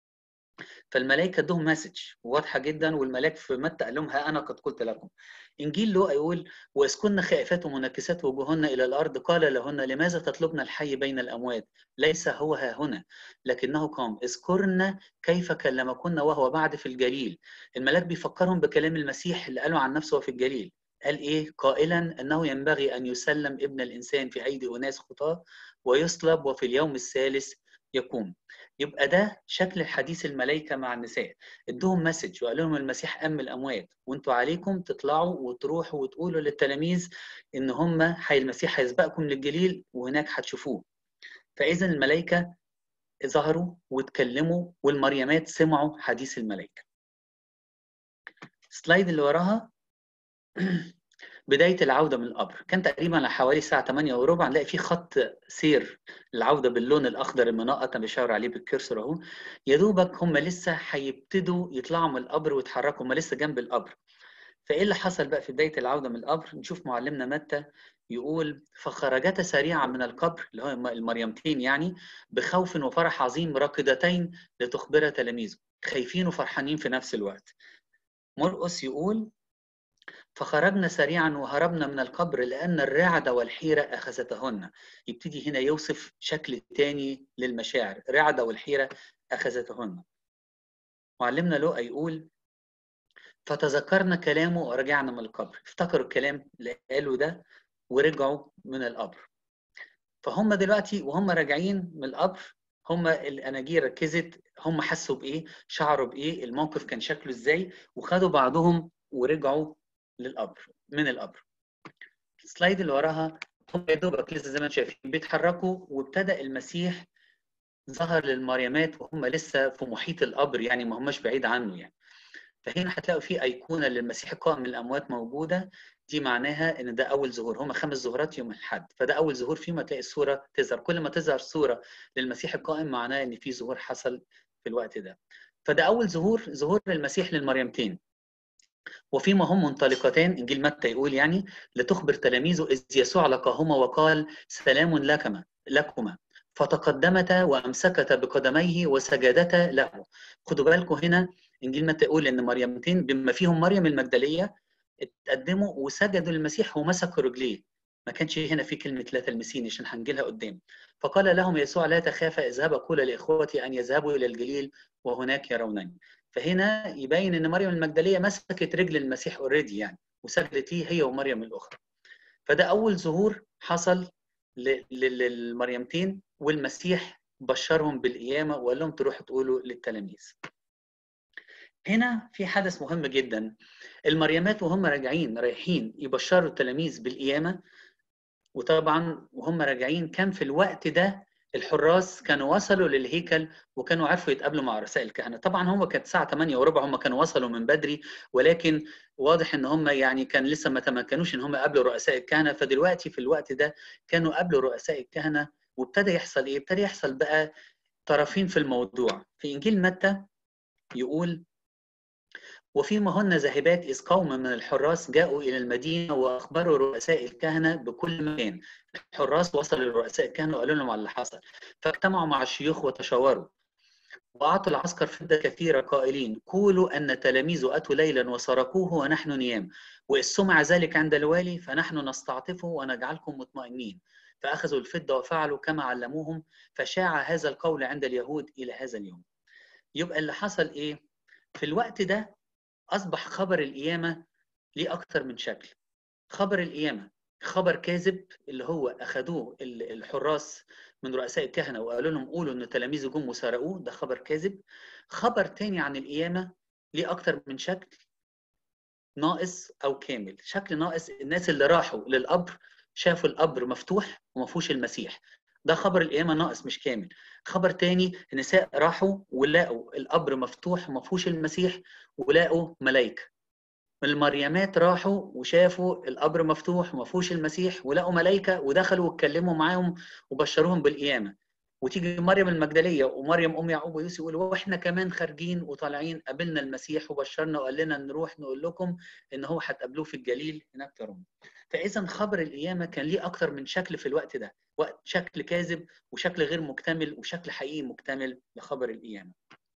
فالملائكه ادهم مسج واضحه جدا والملاك في متى قال لهم ها انا قد قلت لكم انجيل لوقا يقول واذ كن خائفات ومنكسات وجوهن الى الارض قال لهن لماذا تطلبن الحي بين الاموات ليس هو ها هنا لكنه قام اذكرن كيف كلمكن وهو بعد في الجليل الملاك بيفكرهم بكلام المسيح اللي قاله عن نفسه في الجليل قال ايه قائلا انه ينبغي ان يسلم ابن الانسان في ايدي اناس خطاه ويصلب وفي اليوم الثالث يقوم يبقى ده شكل حديث الملائكة مع النساء ادوهم مسج وقال لهم المسيح قام الأموات وانتوا عليكم تطلعوا وتروحوا وتقولوا للتلاميذ إن هم حي المسيح هيسبقكم للجليل وهناك هتشوفوه فإذا الملائكة ظهروا واتكلموا والمريمات سمعوا حديث الملائكة السلايد اللي وراها بدايه العوده من القبر كان تقريبا حوالي الساعه 8 وربع نلاقي في خط سير العوده باللون الاخضر المنقط انا بشاور عليه بالكرسور اهو يا دوبك هم لسه هيبتدوا يطلعوا من القبر ويتحركوا هم لسه جنب القبر فايه اللي حصل بقى في بدايه العوده من القبر نشوف معلمنا متى يقول فخرجتا سريعا من القبر اللي هو المريمتين يعني بخوف وفرح عظيم راكضتين لتخبر تلاميذه خايفين وفرحانين في نفس الوقت مرقس يقول فخرجنا سريعا وهربنا من القبر لأن الرعد والحيرة أخذتهن يبتدي هنا يوصف شكل تاني للمشاعر الرعد والحيرة أخذتهن معلمنا لوقا يقول فتذكرنا كلامه ورجعنا من القبر افتكروا الكلام اللي قاله ده ورجعوا من القبر فهم دلوقتي وهم راجعين من القبر هم الاناجيل ركزت هم حسوا بايه شعروا بايه الموقف كان شكله ازاي وخدوا بعضهم ورجعوا للقبر من القبر السلايد اللي وراها هم يا دوبك لسه زي ما انتم شايفين بيتحركوا وابتدى المسيح ظهر للمريمات وهم لسه في محيط القبر يعني ما هماش بعيد عنه يعني فهنا هتلاقوا في ايقونه للمسيح القائم من الاموات موجوده دي معناها ان ده اول ظهور هم خمس ظهورات يوم الاحد فده اول ظهور فيما تلاقي الصوره تظهر كل ما تظهر صوره للمسيح القائم معناه ان في ظهور حصل في الوقت ده فده اول ظهور ظهور المسيح للمريمتين وفيما هم منطلقتان انجيل متى يقول يعني لتخبر تلاميذه اذ يسوع لقاهما وقال سلام لكما لكما فتقدمتا وامسكتا بقدميه وسجدتا له خدوا بالكم هنا انجيل متى يقول ان مريمتين بما فيهم مريم المجدليه اتقدموا وسجدوا للمسيح ومسكوا رجليه ما كانش هنا في كلمه لا تلمسيني عشان هنجيلها قدام فقال لهم يسوع لا تخافا اذهبا قولا لاخوتي ان يذهبوا الى الجليل وهناك يرونني فهنا يبين ان مريم المجدليه مسكت رجل المسيح اوريدي يعني وسجدت ليه هي ومريم الاخرى فده اول ظهور حصل للمريمتين والمسيح بشرهم بالقيامه وقال لهم تروحوا تقولوا للتلاميذ هنا في حدث مهم جدا المريمات وهم راجعين رايحين يبشروا التلاميذ بالقيامه وطبعا وهم راجعين كان في الوقت ده الحراس كانوا وصلوا للهيكل وكانوا عرفوا يتقابلوا مع رؤساء الكهنه طبعا هم كانت الساعه 8 وربع هم كانوا وصلوا من بدري ولكن واضح ان هم يعني كان لسه ما تمكنوش ان هم يقابلوا رؤساء الكهنه فدلوقتي في الوقت ده كانوا قابلوا رؤساء الكهنه وابتدى يحصل ايه ابتدى يحصل بقى طرفين في الموضوع في انجيل متى يقول وفيما هن ذاهبات إذ قوم من الحراس جاءوا إلى المدينة وأخبروا رؤساء الكهنة بكل مكان الحراس وصلوا لرؤساء الكهنة وقالوا لهم على اللي حصل فاجتمعوا مع الشيوخ وتشاوروا وأعطوا العسكر فدة كثيرة قائلين قولوا أن تلاميذه أتوا ليلا وسرقوه ونحن نيام وإذ سمع ذلك عند الوالي فنحن نستعطفه ونجعلكم مطمئنين فأخذوا الفدة وفعلوا كما علموهم فشاع هذا القول عند اليهود إلى هذا اليوم يبقى اللي حصل إيه؟ في الوقت ده اصبح خبر القيامه ليه اكتر من شكل خبر القيامه خبر كاذب اللي هو اخذوه الحراس من رؤساء الكهنه وقالوا لهم قولوا ان تلاميذه جم وسرقوه ده خبر كاذب خبر تاني عن القيامه ليه اكتر من شكل ناقص او كامل شكل ناقص الناس اللي راحوا للقبر شافوا القبر مفتوح وما فيهوش المسيح ده خبر القيامه ناقص مش كامل خبر تاني النساء راحوا ولقوا القبر مفتوح وما فيهوش المسيح ولقوا ملائكه المريمات راحوا وشافوا القبر مفتوح وما فيهوش المسيح ولقوا ملائكه ودخلوا واتكلموا معاهم وبشروهم بالقيامه وتيجي مريم المجدليه ومريم ام يعقوب ويوسف يقولوا واحنا كمان خارجين وطالعين قابلنا المسيح وبشرنا وقال لنا نروح نقول لكم ان هو هتقابلوه في الجليل هناك ترون فاذا خبر القيامه كان ليه اكتر من شكل في الوقت ده وقت شكل كاذب وشكل غير مكتمل وشكل حقيقي مكتمل لخبر القيامه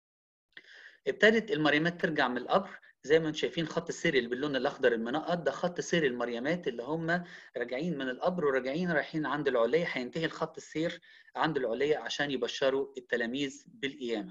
ابتدت المريمات ترجع من القبر زي ما انتم شايفين خط السير اللي باللون الاخضر المنقط ده خط سير المريمات اللي هم راجعين من القبر وراجعين رايحين عند العليه هينتهي الخط السير عند العليه عشان يبشروا التلاميذ بالقيامه.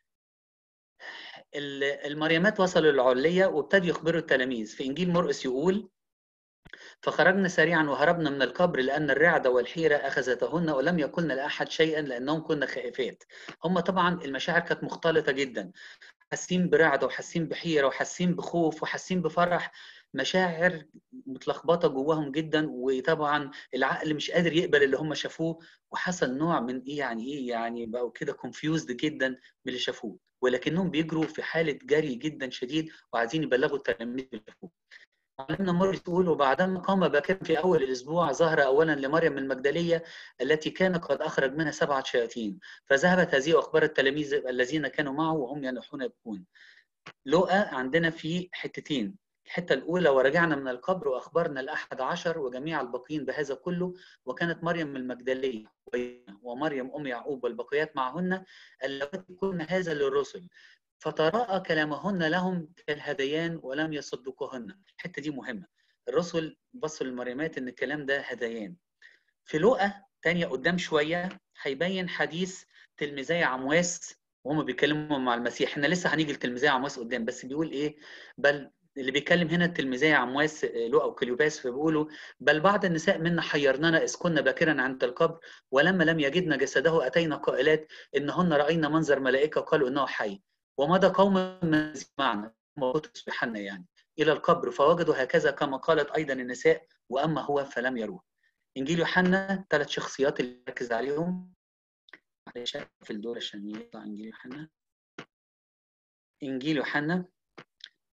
المريمات وصلوا للعليه وابتدوا يخبروا التلاميذ في انجيل مرقس يقول فخرجنا سريعا وهربنا من القبر لأن الرعدة والحيرة أخذتهن ولم يقلن لأحد شيئا لأنهم كنا خائفات هم طبعا المشاعر كانت مختلطة جدا حاسين برعدة وحاسين بحيرة وحاسين بخوف وحاسين بفرح مشاعر متلخبطة جواهم جدا وطبعا العقل مش قادر يقبل اللي هم شافوه وحصل نوع من ايه يعني ايه يعني بقوا كده كونفيوزد جدا من اللي شافوه ولكنهم بيجروا في حالة جري جدا شديد وعايزين يبلغوا التلاميذ اللي شافوه علمنا مرة تقول وبعدما قام باكرا في أول الأسبوع ظهر أولا لمريم المجدلية التي كان قد أخرج منها سبعة شياطين فذهبت هذه وأخبار التلاميذ الذين كانوا معه وهم ينحون يبكون لقى عندنا في حتتين الحتة الأولى ورجعنا من القبر وأخبرنا الأحد عشر وجميع الباقين بهذا كله وكانت مريم المجدلية ومريم أم يعقوب والبقيات معهن اللواتي كن هذا للرسل فتراءى كلامهن لهم كالهذيان ولم يصدقوهن الحته دي مهمه الرسل بصوا للمريمات ان الكلام ده هذيان في لقا تانية قدام شويه هيبين حديث تلميذي عمواس وهم بيتكلموا مع المسيح احنا لسه هنيجي لتلميذي عمواس قدام بس بيقول ايه بل اللي بيتكلم هنا التلميذي عمواس لؤى وكليوباس فبيقولوا بل بعض النساء منا حيرننا اذ كنا باكرا عند القبر ولما لم يجدنا جسده اتينا قائلات انهن راينا منظر ملائكه قالوا انه حي ومضى قوم من معنا بطرس بحنا يعني الى القبر فوجدوا هكذا كما قالت ايضا النساء واما هو فلم يروه انجيل يوحنا ثلاث شخصيات اللي ركز عليهم معلش في الدور عشان يطلع انجيل يوحنا انجيل يوحنا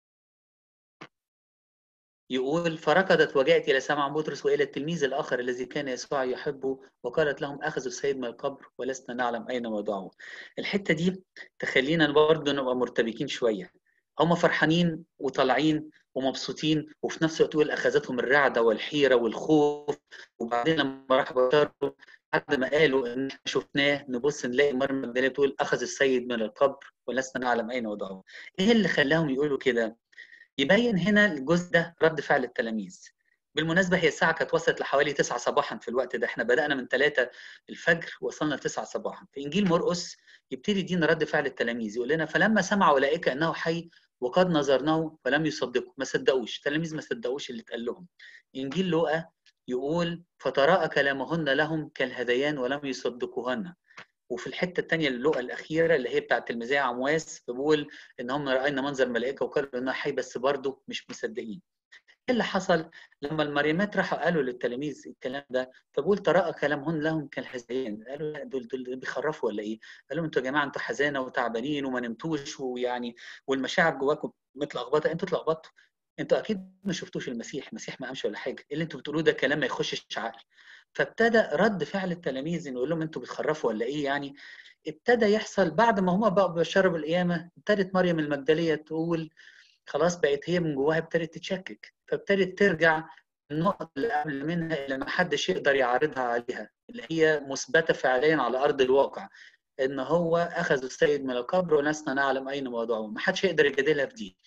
يقول فركضت وجاءت الى سمع بطرس والى التلميذ الاخر الذي كان يسوع يحبه وقالت لهم اخذوا السيد من القبر ولسنا نعلم اين وضعوه. الحته دي تخلينا برضه نبقى مرتبكين شويه. هم فرحانين وطالعين ومبسوطين وفي نفس الوقت يقول اخذتهم الرعده والحيره والخوف وبعدين لما راحوا بشروا بعد ما قالوا ان احنا شفناه نبص نلاقي مريم المجدليه بتقول اخذ السيد من القبر ولسنا نعلم اين وضعه. ايه اللي خلاهم يقولوا كده؟ يبين هنا الجزء ده رد فعل التلاميذ. بالمناسبه هي الساعه كانت وصلت لحوالي 9 صباحا في الوقت ده احنا بدانا من 3 الفجر وصلنا ل 9 صباحا في انجيل مرقس يبتدي يدينا رد فعل التلاميذ يقول لنا فلما سمعوا اولئك انه حي وقد نظرناه فلم يصدقوا ما صدقوش التلاميذ ما صدقوش اللي اتقال لهم انجيل لوقا يقول فتراءى كلامهن لهم كالهذيان ولم يصدقوهن وفي الحته الثانيه اللقا الاخيره اللي هي بتاعت المذيع عمواس بيقول ان هم راينا منظر ملائكه وقالوا انه حي بس برضه مش مصدقين ايه اللي حصل لما المريمات راحوا قالوا للتلاميذ الكلام ده فبقول تراءى كلامهن لهم كالحزين قالوا لا دول دول بيخرفوا ولا ايه؟ قال لهم انتوا يا جماعه انتوا حزانه وتعبانين وما نمتوش ويعني والمشاعر جواكم متلخبطه انتوا اتلخبطتوا انتوا اكيد ما شفتوش المسيح المسيح ما قامش ولا حاجه اللي انتوا بتقولوه ده كلام ما يخشش عقل فابتدى رد فعل التلاميذ انه يقول لهم انتوا بتخرفوا ولا ايه يعني ابتدى يحصل بعد ما هم بقوا بشروا بالقيامه ابتدت مريم المجدليه تقول خلاص بقت هي من جواها ابتدت تتشكك فابتدت ترجع النقط اللي قبل منها اللي ما حدش يقدر يعارضها عليها اللي هي مثبته فعليا على ارض الواقع ان هو اخذ السيد من القبر ولسنا نعلم اين وضعه ما حدش يقدر يجادلها في دي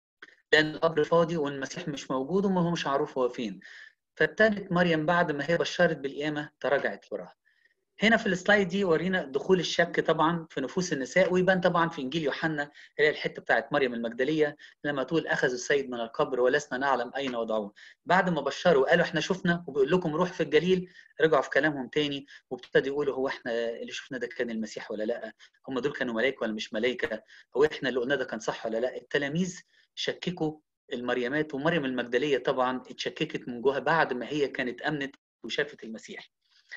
لان القبر فاضي والمسيح مش موجود وما هو مش عارف هو فين فابتدت مريم بعد ما هي بشرت بالقيامه تراجعت وراها هنا في السلايد دي ورينا دخول الشك طبعا في نفوس النساء ويبان طبعا في انجيل يوحنا اللي هي الحته بتاعت مريم المجدليه لما تقول اخذوا السيد من القبر ولسنا نعلم اين وضعوه بعد ما بشروا قالوا احنا شفنا وبيقول لكم روح في الجليل رجعوا في كلامهم تاني وابتدوا يقولوا هو احنا اللي شفنا ده كان المسيح ولا لا هم دول كانوا ملائكه ولا مش ملائكه هو احنا اللي قلنا ده كان صح ولا لا التلاميذ شككوا المريمات ومريم المجدليه طبعا اتشككت من جواها بعد ما هي كانت امنت وشافت المسيح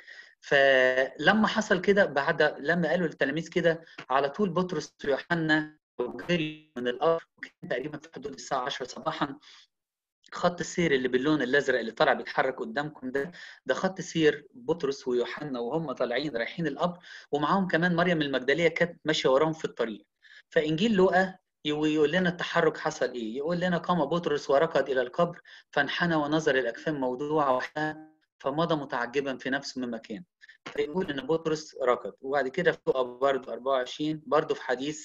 فلما حصل كده بعد لما قالوا للتلاميذ كده على طول بطرس ويوحنا جري من الارض وكان تقريبا في حدود الساعه 10 صباحا خط السير اللي باللون الازرق اللي طالع بيتحرك قدامكم ده ده خط سير بطرس ويوحنا وهم طالعين رايحين القبر ومعاهم كمان مريم المجدليه كانت ماشيه وراهم في الطريق فانجيل لوقا يقول لنا التحرك حصل ايه يقول لنا قام بطرس وركض الى القبر فانحنى ونظر الاكفان موضوعه وحدها فمضى متعجبا في نفسه مما كان فيقول ان بطرس ركض وبعد كده في لقا برضه 24 برضه في حديث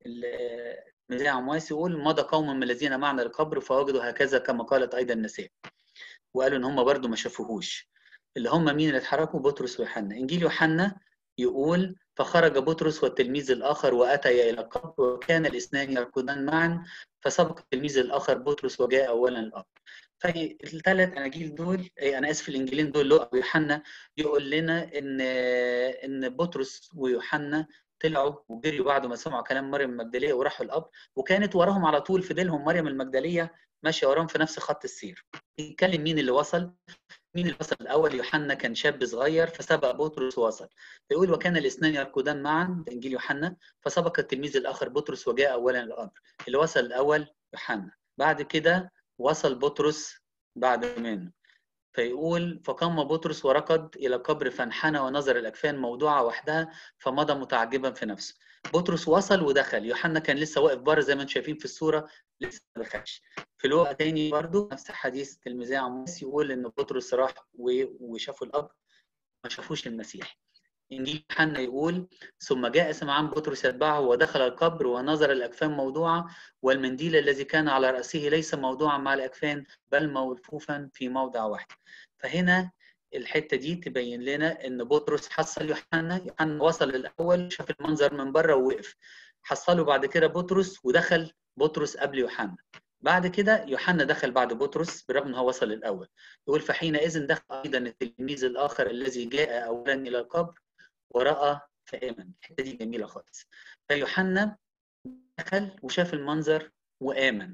المذيع عمواس يقول مضى قوم من الذين معنا القبر فوجدوا هكذا كما قالت ايضا النساء وقالوا ان هم برضه ما شافوهوش اللي هم مين اللي اتحركوا بطرس ويوحنا انجيل يوحنا يقول فخرج بطرس والتلميذ الآخر وأتيا إلى القبر وكان الاثنان يركضان معا فسبق التلميذ الآخر بطرس وجاء أولا القبر فالثلاث أناجيل دول أنا آسف الإنجيلين دول لوقا ويوحنا يقول لنا إن إن بطرس ويوحنا طلعوا وجريوا بعد ما سمعوا كلام مريم المجدليه وراحوا القبر وكانت وراهم على طول في ديلهم مريم المجدليه ماشيه وراهم في نفس خط السير. يتكلم مين اللي وصل؟ مين اللي وصل الاول؟ يوحنا كان شاب صغير فسبق بطرس ووصل. فيقول وكان الاثنان يركضان معا ده انجيل يوحنا فسبق التلميذ الاخر بطرس وجاء اولا القبر. اللي وصل الاول يوحنا. بعد كده وصل بطرس بعد منه. فيقول فقام بطرس وركض الى القبر فانحنى ونظر الاكفان موضوعه وحدها فمضى متعجبا في نفسه. بطرس وصل ودخل، يوحنا كان لسه واقف بره زي ما انتم شايفين في الصوره لسه ما دخلش. في لوقا تاني برضه نفس حديث تلميذي عموس يقول ان بطرس راح وشافوا القبر ما شافوش المسيح. انجيل يوحنا يقول ثم جاء سمعان بطرس يتبعه ودخل القبر ونظر الاكفان موضوعه والمنديل الذي كان على راسه ليس موضوعا مع الاكفان بل ملفوفا في موضع واحد فهنا الحته دي تبين لنا ان بطرس حصل يوحنا يوحنا وصل الاول شاف المنظر من بره ووقف حصله بعد كده بطرس ودخل بطرس قبل يوحنا بعد كده يوحنا دخل بعد بطرس بالرغم ان هو وصل الاول يقول فحينئذ دخل ايضا التلميذ الاخر الذي جاء اولا الى القبر وراى فامن الحته دي جميله خالص فيوحنا دخل وشاف المنظر وامن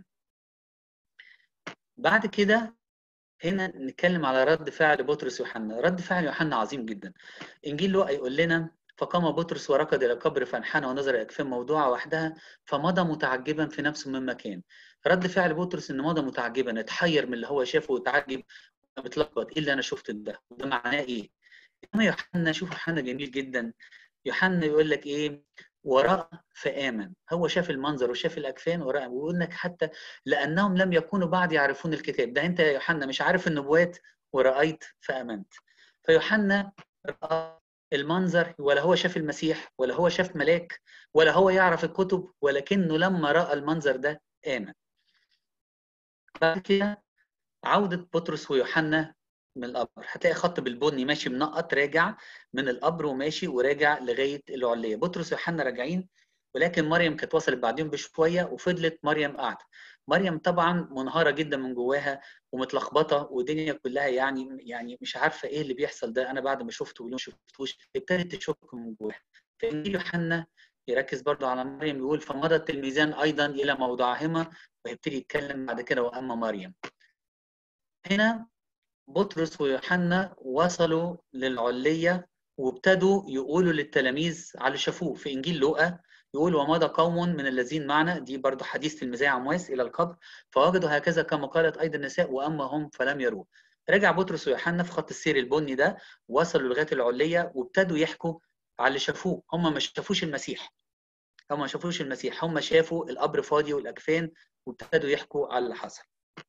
بعد كده هنا نتكلم على رد فعل بطرس ويوحنا رد فعل يوحنا عظيم جدا انجيل لوقا يقول لنا فقام بطرس وركض الى القبر فانحنى ونظر اكفان موضوعه وحدها فمضى متعجبا في نفسه مما كان رد فعل بطرس ان مضى متعجبا اتحير من اللي هو شافه وتعجب متلخبط ايه اللي انا شفته ده وده معناه ايه انما يوحنا شوف يوحنا جميل جدا يوحنا يقول لك ايه وراء فآمن هو شاف المنظر وشاف الأكفان وراء ويقول لك حتى لأنهم لم يكونوا بعد يعرفون الكتاب ده أنت يا يوحنا مش عارف النبوات ورأيت فآمنت فيوحنا رأى المنظر ولا هو شاف المسيح ولا هو شاف ملاك ولا هو يعرف الكتب ولكنه لما رأى المنظر ده آمن بعد كده عودة بطرس ويوحنا من القبر هتلاقي خط بالبني ماشي منقط راجع من القبر وماشي وراجع لغايه العليه بطرس ويوحنا راجعين ولكن مريم كانت وصلت بعدين بشويه وفضلت مريم قاعده مريم طبعا منهاره جدا من جواها ومتلخبطه والدنيا كلها يعني يعني مش عارفه ايه اللي بيحصل ده انا بعد ما شفته ولو ما شفتوش ابتدت تشك من جواها في انجيل يوحنا يركز برضه على مريم يقول فمضى التلميذان ايضا الى موضعهما ويبتدي يتكلم بعد كده واما مريم هنا بطرس ويوحنا وصلوا للعلية وابتدوا يقولوا للتلاميذ على اللي شافوه في إنجيل لوقا يقول ومضى قوم من الذين معنا دي برضو حديث المزايا عمواس إلى القبر فوجدوا هكذا كما قالت أيضا النساء وأما هم فلم يروه رجع بطرس ويوحنا في خط السير البني ده وصلوا لغاية العلية وابتدوا يحكوا على اللي شافوه هم ما شافوش المسيح هم ما شافوش المسيح هم شافوا القبر فاضي والأكفان وابتدوا يحكوا على اللي حصل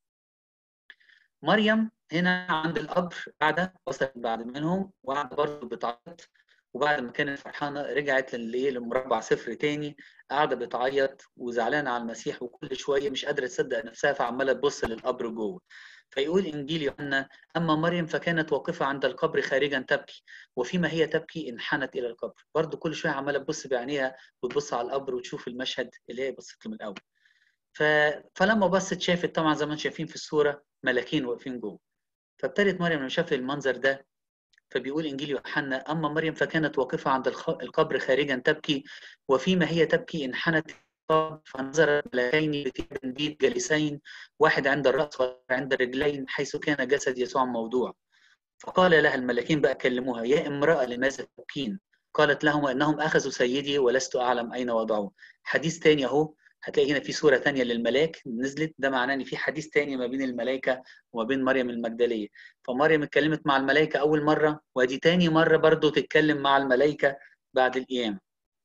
مريم هنا عند القبر قاعده وصلت بعد منهم وقاعده برضه بتعيط وبعد ما كانت فرحانه رجعت للايه لمربع صفر تاني قاعده بتعيط وزعلانه على المسيح وكل شويه مش قادره تصدق نفسها فعماله تبص للقبر جوه فيقول انجيل يوحنا اما مريم فكانت واقفه عند القبر خارجا تبكي وفيما هي تبكي انحنت الى القبر برضه كل شويه عماله تبص بعينيها وتبص على القبر وتشوف المشهد اللي هي بصت له من الاول ف... فلما بصت شافت طبعا زي ما انتم شايفين في الصوره ملاكين واقفين جوه فابتدت مريم لما شافت المنظر ده فبيقول انجيل يوحنا اما مريم فكانت واقفه عند القبر خارجا تبكي وفيما هي تبكي انحنت فنظرت ملاكين بثياب بيض جالسين واحد عند الراس وعند الرجلين حيث كان جسد يسوع موضوع فقال لها الملاكين بقى كلموها يا امراه لماذا تبكين قالت لهم انهم اخذوا سيدي ولست اعلم اين وضعوه حديث تاني اهو هتلاقي هنا في صورة تانية للملاك نزلت ده معناه ان في حديث تاني ما بين الملائكة وما بين مريم المجدلية فمريم اتكلمت مع الملائكة أول مرة ودي تاني مرة برضو تتكلم مع الملائكة بعد القيامة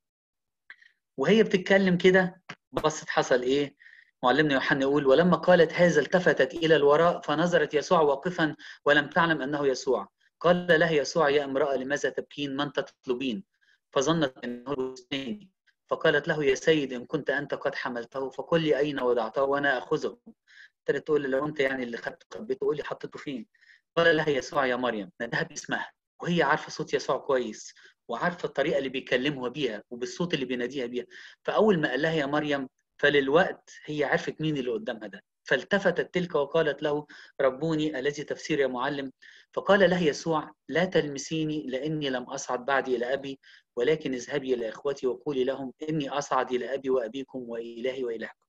وهي بتتكلم كده بصت حصل ايه معلمنا يوحنا يقول ولما قالت هذا التفتت إلى الوراء فنظرت يسوع واقفا ولم تعلم أنه يسوع قال لها يسوع يا امرأة لماذا تبكين من تطلبين فظنت أنه الثاني فقالت له يا سيد إن كنت أنت قد حملته فقل لي أين وضعته وأنا أخذه ابتدت تقول لو أنت يعني اللي خدته قبيته قول لي حطيته فين قال لها يسوع يا مريم نداها باسمها وهي عارفة صوت يسوع كويس وعارفة الطريقة اللي بيكلمها بيها وبالصوت اللي بيناديها بيها فأول ما قال لها يا مريم فللوقت هي عرفت مين اللي قدامها ده فالتفتت تلك وقالت له ربوني الذي تفسير يا معلم فقال له يسوع لا تلمسيني لاني لم اصعد بعد الى ابي ولكن اذهبي الى اخوتي وقولي لهم اني اصعد الى ابي وابيكم والهي والهكم.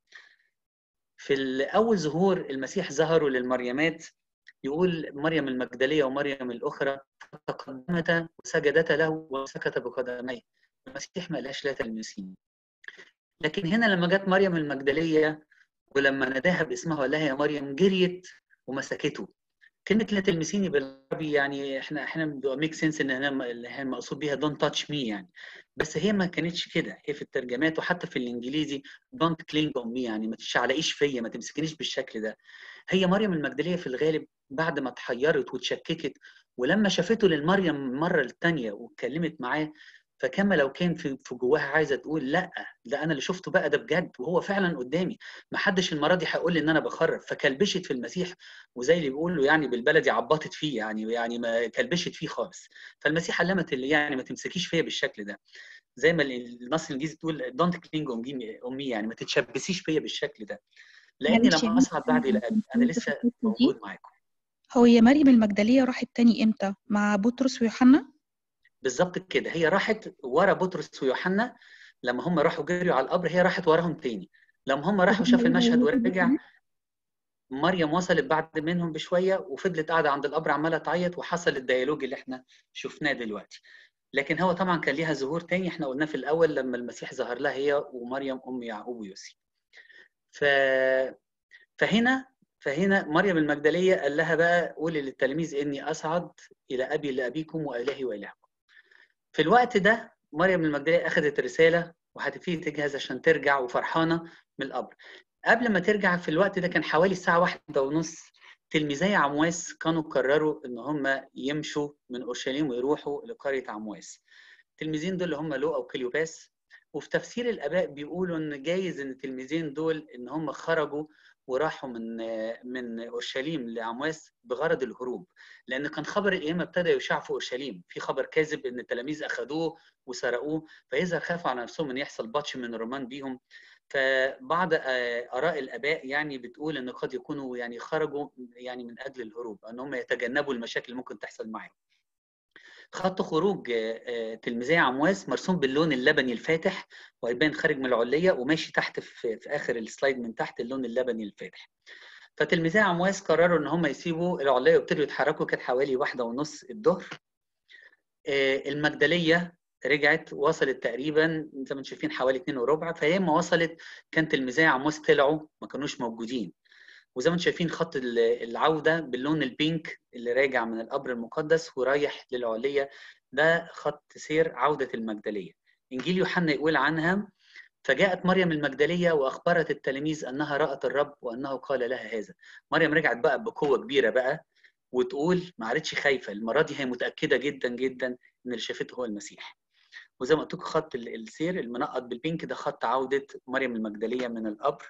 في اول ظهور المسيح ظهروا للمريمات يقول مريم المجدليه ومريم الاخرى تقدمتا وسجدتا له وسكت بقدميه. المسيح ما قالهاش لا تلمسيني. لكن هنا لما جت مريم المجدليه ولما ناداها باسمها وقال لها يا مريم جريت ومسكته كلمه لا تلمسيني بالعربي يعني احنا احنا ميك سنس ان هي مقصود بيها دونت تاتش مي يعني بس هي ما كانتش كده هي في الترجمات وحتى في الانجليزي دونت كلينج اون مي يعني ما تشعلقيش فيا ما تمسكنيش بالشكل ده هي مريم المجدليه في الغالب بعد ما اتحيرت واتشككت ولما شافته للمريم المره الثانيه واتكلمت معاه فكما لو كان في في جواها عايزه تقول لا ده انا اللي شفته بقى ده بجد وهو فعلا قدامي ما حدش المره دي هيقول لي ان انا بخرف فكلبشت في المسيح وزي اللي بيقولوا يعني بالبلدي عبطت فيه يعني يعني ما كلبشت فيه خالص فالمسيح علمت اللي يعني ما تمسكيش فيا بالشكل ده زي ما النص الانجليزي تقول دونت كلينج امي يعني ما تتشبسيش فيا بالشكل ده لاني لما اصعد بعد الى ابي انا لسه موجود معاكم هو يا مريم المجدليه راحت تاني امتى مع بطرس ويوحنا بالظبط كده هي راحت ورا بطرس ويوحنا لما هم راحوا جريوا على القبر هي راحت وراهم تاني لما هم راحوا شاف المشهد ورجع مريم وصلت بعد منهم بشويه وفضلت قاعده عند القبر عماله تعيط وحصل الديالوج اللي احنا شفناه دلوقتي لكن هو طبعا كان ليها ظهور تاني احنا قلناه في الاول لما المسيح ظهر لها هي ومريم ام يعقوب ويوسف ف فهنا فهنا مريم المجدليه قال لها بقى قولي للتلاميذ اني اصعد الى ابي لابيكم والهي والهكم في الوقت ده مريم المجدليه اخذت رساله وهتبتدي تجهز عشان ترجع وفرحانه من القبر قبل ما ترجع في الوقت ده كان حوالي الساعه واحدة ونص تلميذي عمواس كانوا قرروا ان هم يمشوا من اورشليم ويروحوا لقريه عمواس التلميذين دول اللي هم لوقا وكليوباس وفي تفسير الاباء بيقولوا ان جايز ان التلميذين دول ان هم خرجوا وراحوا من من اورشليم لعمواس بغرض الهروب لان كان خبر القيامه ابتدى يشاع في اورشليم في خبر كاذب ان التلاميذ اخذوه وسرقوه فاذا خافوا على نفسهم ان يحصل بطش من الرومان بيهم فبعض اراء الاباء يعني بتقول ان قد يكونوا يعني خرجوا يعني من اجل الهروب ان هم يتجنبوا المشاكل اللي ممكن تحصل معاهم خط خروج تلميذي عمواس مرسوم باللون اللبني الفاتح وهيبان خارج من العليه وماشي تحت في, في اخر السلايد من تحت اللون اللبني الفاتح فتلميذي عمواس قرروا ان هم يسيبوا العليه وابتدوا يتحركوا كانت حوالي واحدة ونص الظهر المجدليه رجعت وصلت تقريبا زي ما انتم شايفين حوالي 2 وربع فهي ما وصلت كان تلميذي عمواس طلعوا ما كانوش موجودين وزي ما انتم شايفين خط العوده باللون البينك اللي راجع من القبر المقدس ورايح للعليه ده خط سير عوده المجدليه انجيل يوحنا يقول عنها فجاءت مريم المجدليه واخبرت التلاميذ انها رات الرب وانه قال لها هذا مريم رجعت بقى بقوه كبيره بقى وتقول ما عادتش خايفه المره دي هي متاكده جدا جدا ان اللي شافته هو المسيح وزي ما قلت لكم خط السير المنقط بالبينك ده خط عوده مريم المجدليه من القبر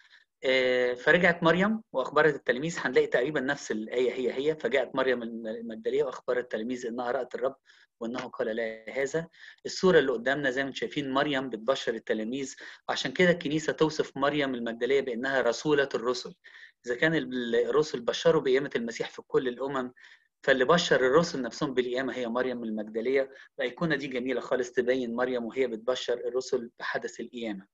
فرجعت مريم واخبرت التلاميذ هنلاقي تقريبا نفس الايه هي هي فجاءت مريم المجدليه واخبرت التلاميذ انها رات الرب وانه قال لها هذا الصوره اللي قدامنا زي ما انتم شايفين مريم بتبشر التلاميذ وعشان كده الكنيسه توصف مريم المجدليه بانها رسوله الرسل اذا كان الرسل بشروا بقيامه المسيح في كل الامم فاللي بشر الرسل نفسهم بالقيامه هي مريم المجدليه الايقونه دي جميله خالص تبين مريم وهي بتبشر الرسل بحدث القيامه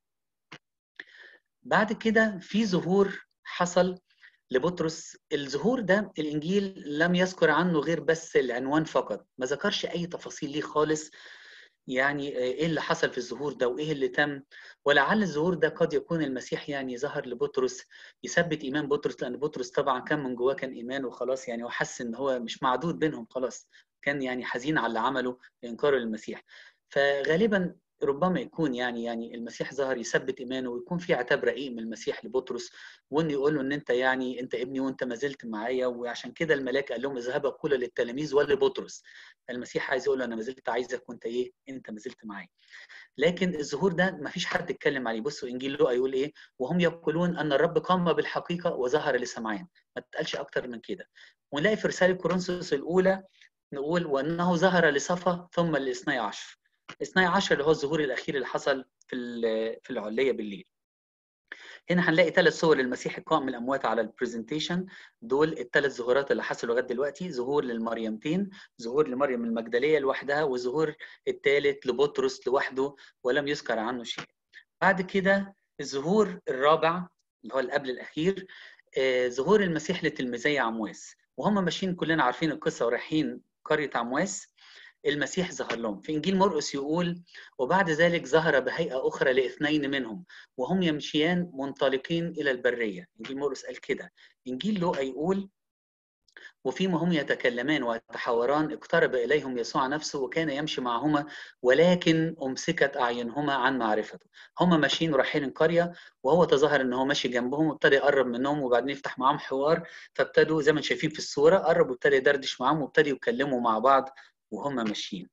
بعد كده في ظهور حصل لبطرس الظهور ده الانجيل لم يذكر عنه غير بس العنوان فقط ما ذكرش اي تفاصيل ليه خالص يعني ايه اللي حصل في الظهور ده وايه اللي تم ولعل الظهور ده قد يكون المسيح يعني ظهر لبطرس يثبت ايمان بطرس لان بطرس طبعا كان من جواه كان ايمان وخلاص يعني وحس ان هو مش معدود بينهم خلاص كان يعني حزين على اللي عمله انكاره للمسيح فغالبا ربما يكون يعني يعني المسيح ظهر يثبت ايمانه ويكون في عتاب رقيق من المسيح لبطرس وانه يقول له ان انت يعني انت ابني وانت ما زلت معايا وعشان كده الملاك قال لهم اذهبا قولا للتلاميذ ولبطرس المسيح عايز يقول له انا ما زلت عايزك وانت ايه انت ما زلت معايا لكن الظهور ده ما فيش حد اتكلم عليه بصوا انجيل لوقا يقول ايه وهم يقولون ان الرب قام بالحقيقه وظهر لسمعان ما تقالش اكتر من كده ونلاقي في رساله كورنثوس الاولى نقول وانه ظهر لصفا ثم لاثني عشر اثني عشر اللي هو الظهور الاخير اللي حصل في في العليه بالليل هنا هنلاقي ثلاث صور للمسيح القائم من الاموات على البرزنتيشن دول الثلاث ظهورات اللي حصلوا لغايه دلوقتي ظهور للمريمتين ظهور لمريم المجدليه لوحدها وظهور الثالث لبطرس لوحده ولم يذكر عنه شيء بعد كده الظهور الرابع اللي هو اللي قبل الاخير آه ظهور المسيح لتلميذي عمواس وهم ماشيين كلنا عارفين القصه ورايحين قريه عمواس المسيح ظهر لهم في انجيل مرقس يقول وبعد ذلك ظهر بهيئه اخرى لاثنين منهم وهم يمشيان منطلقين الى البريه انجيل مرقس قال كده انجيل لوقا يقول وفيما هم يتكلمان ويتحاوران اقترب اليهم يسوع نفسه وكان يمشي معهما ولكن امسكت اعينهما عن معرفته هم ماشيين ورايحين القريه وهو تظاهر ان هو ماشي جنبهم وابتدى يقرب منهم وبعدين يفتح معاهم حوار فابتدوا زي ما شايفين في الصوره قرب وابتدى يدردش معاهم وابتدوا يتكلموا مع بعض وهم ماشيين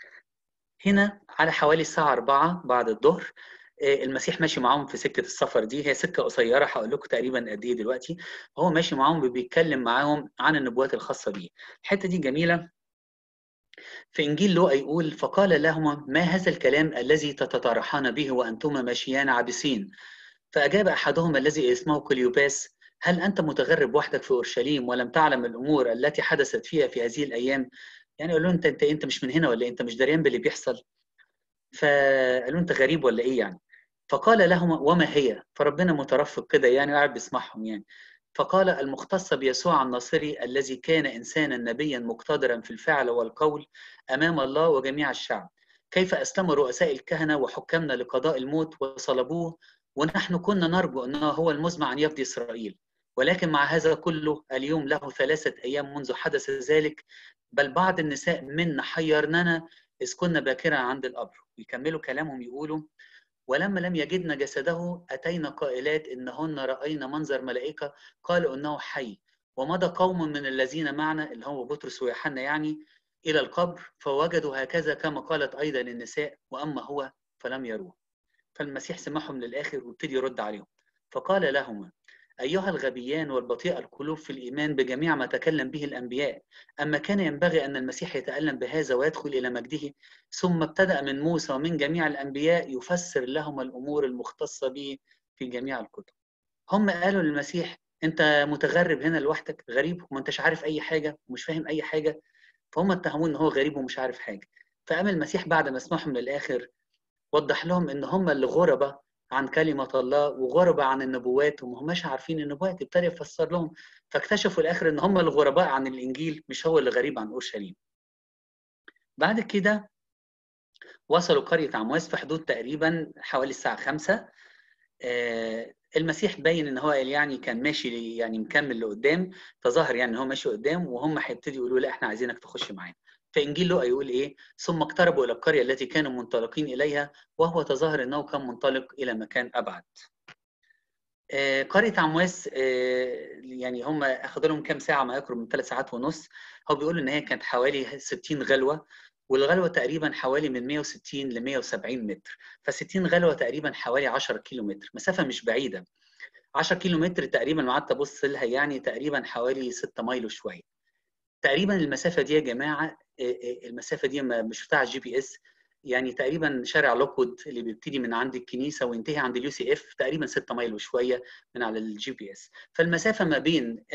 هنا على حوالي الساعة 4 بعد الظهر المسيح ماشي معاهم في سكة السفر دي هي سكة قصيرة هقول لكم تقريبا قد إيه دلوقتي هو ماشي معاهم بيتكلم معاهم عن النبوات الخاصة بيه الحتة دي جميلة في إنجيل لوقا يقول فقال لهما ما هذا الكلام الذي تتطرحان به وأنتما ماشيان عابسين فأجاب أحدهما الذي اسمه كليوباس هل أنت متغرب وحدك في أورشليم ولم تعلم الأمور التي حدثت فيها في هذه الأيام يعني قالوا له انت انت انت مش من هنا ولا انت مش دريان باللي بيحصل فقالوا انت غريب ولا ايه يعني فقال لهم وما هي فربنا مترفق كده يعني وقاعد بيسمعهم يعني فقال المختص بيسوع الناصري الذي كان إنسانا نبيا مقتدرا في الفعل والقول أمام الله وجميع الشعب كيف أسلم رؤساء الكهنة وحكامنا لقضاء الموت وصلبوه ونحن كنا نرجو أنه هو المزمع أن يفدي إسرائيل ولكن مع هذا كله اليوم له ثلاثة أيام منذ حدث ذلك بل بعض النساء منا حيرننا إذ كنا باكرا عند القبر يكملوا كلامهم يقولوا ولما لم يجدن جسده أتينا قائلات إنهن رأينا منظر ملائكة قالوا إنه حي ومضى قوم من الذين معنا اللي هو بطرس ويوحنا يعني إلى القبر فوجدوا هكذا كما قالت أيضا النساء وأما هو فلم يروه فالمسيح سمعهم للآخر وابتدي يرد عليهم فقال لهما أيها الغبيان والبطيء القلوب في الإيمان بجميع ما تكلم به الأنبياء أما كان ينبغي أن المسيح يتألم بهذا ويدخل إلى مجده ثم ابتدأ من موسى ومن جميع الأنبياء يفسر لهم الأمور المختصة به في جميع الكتب هم قالوا للمسيح أنت متغرب هنا لوحدك غريب وما أنتش عارف أي حاجة ومش فاهم أي حاجة فهم اتهموه إن هو غريب ومش عارف حاجة فقام المسيح بعد ما سمعهم للآخر وضح لهم إن هم اللي غربة عن كلمة الله وغربة عن النبوات وما هماش عارفين النبوات ابتدى يفسر لهم فاكتشفوا الآخر إن هم الغرباء عن الإنجيل مش هو اللي غريب عن أورشليم بعد كده وصلوا قرية عمواس في حدود تقريبا حوالي الساعة خمسة آه المسيح باين ان هو يعني كان ماشي يعني مكمل لقدام تظاهر يعني ان هو ماشي قدام وهم هيبتدوا يقولوا لا احنا عايزينك تخش معانا فإنجيل لوقا يقول إيه؟ ثم اقتربوا إلى القرية التي كانوا منطلقين إليها وهو تظاهر أنه كان منطلق إلى مكان أبعد. آه قرية عمواس آه يعني هم أخذوا لهم كام ساعة ما يقرب من ثلاث ساعات ونص هو بيقولوا إن هي كانت حوالي 60 غلوة والغلوة تقريبا حوالي من 160 ل 170 متر ف 60 غلوة تقريبا حوالي 10 كيلو متر مسافة مش بعيدة 10 كيلو متر تقريبا قعدت ابص لها يعني تقريبا حوالي 6 مايل وشويه تقريبا المسافه دي يا جماعه المسافه دي مش شفتها على الجي بي اس يعني تقريبا شارع لوكوود اللي بيبتدي من عند الكنيسه وينتهي عند اليو سي اف تقريبا 6 مايل وشويه من على الجي بي اس فالمسافه ما بين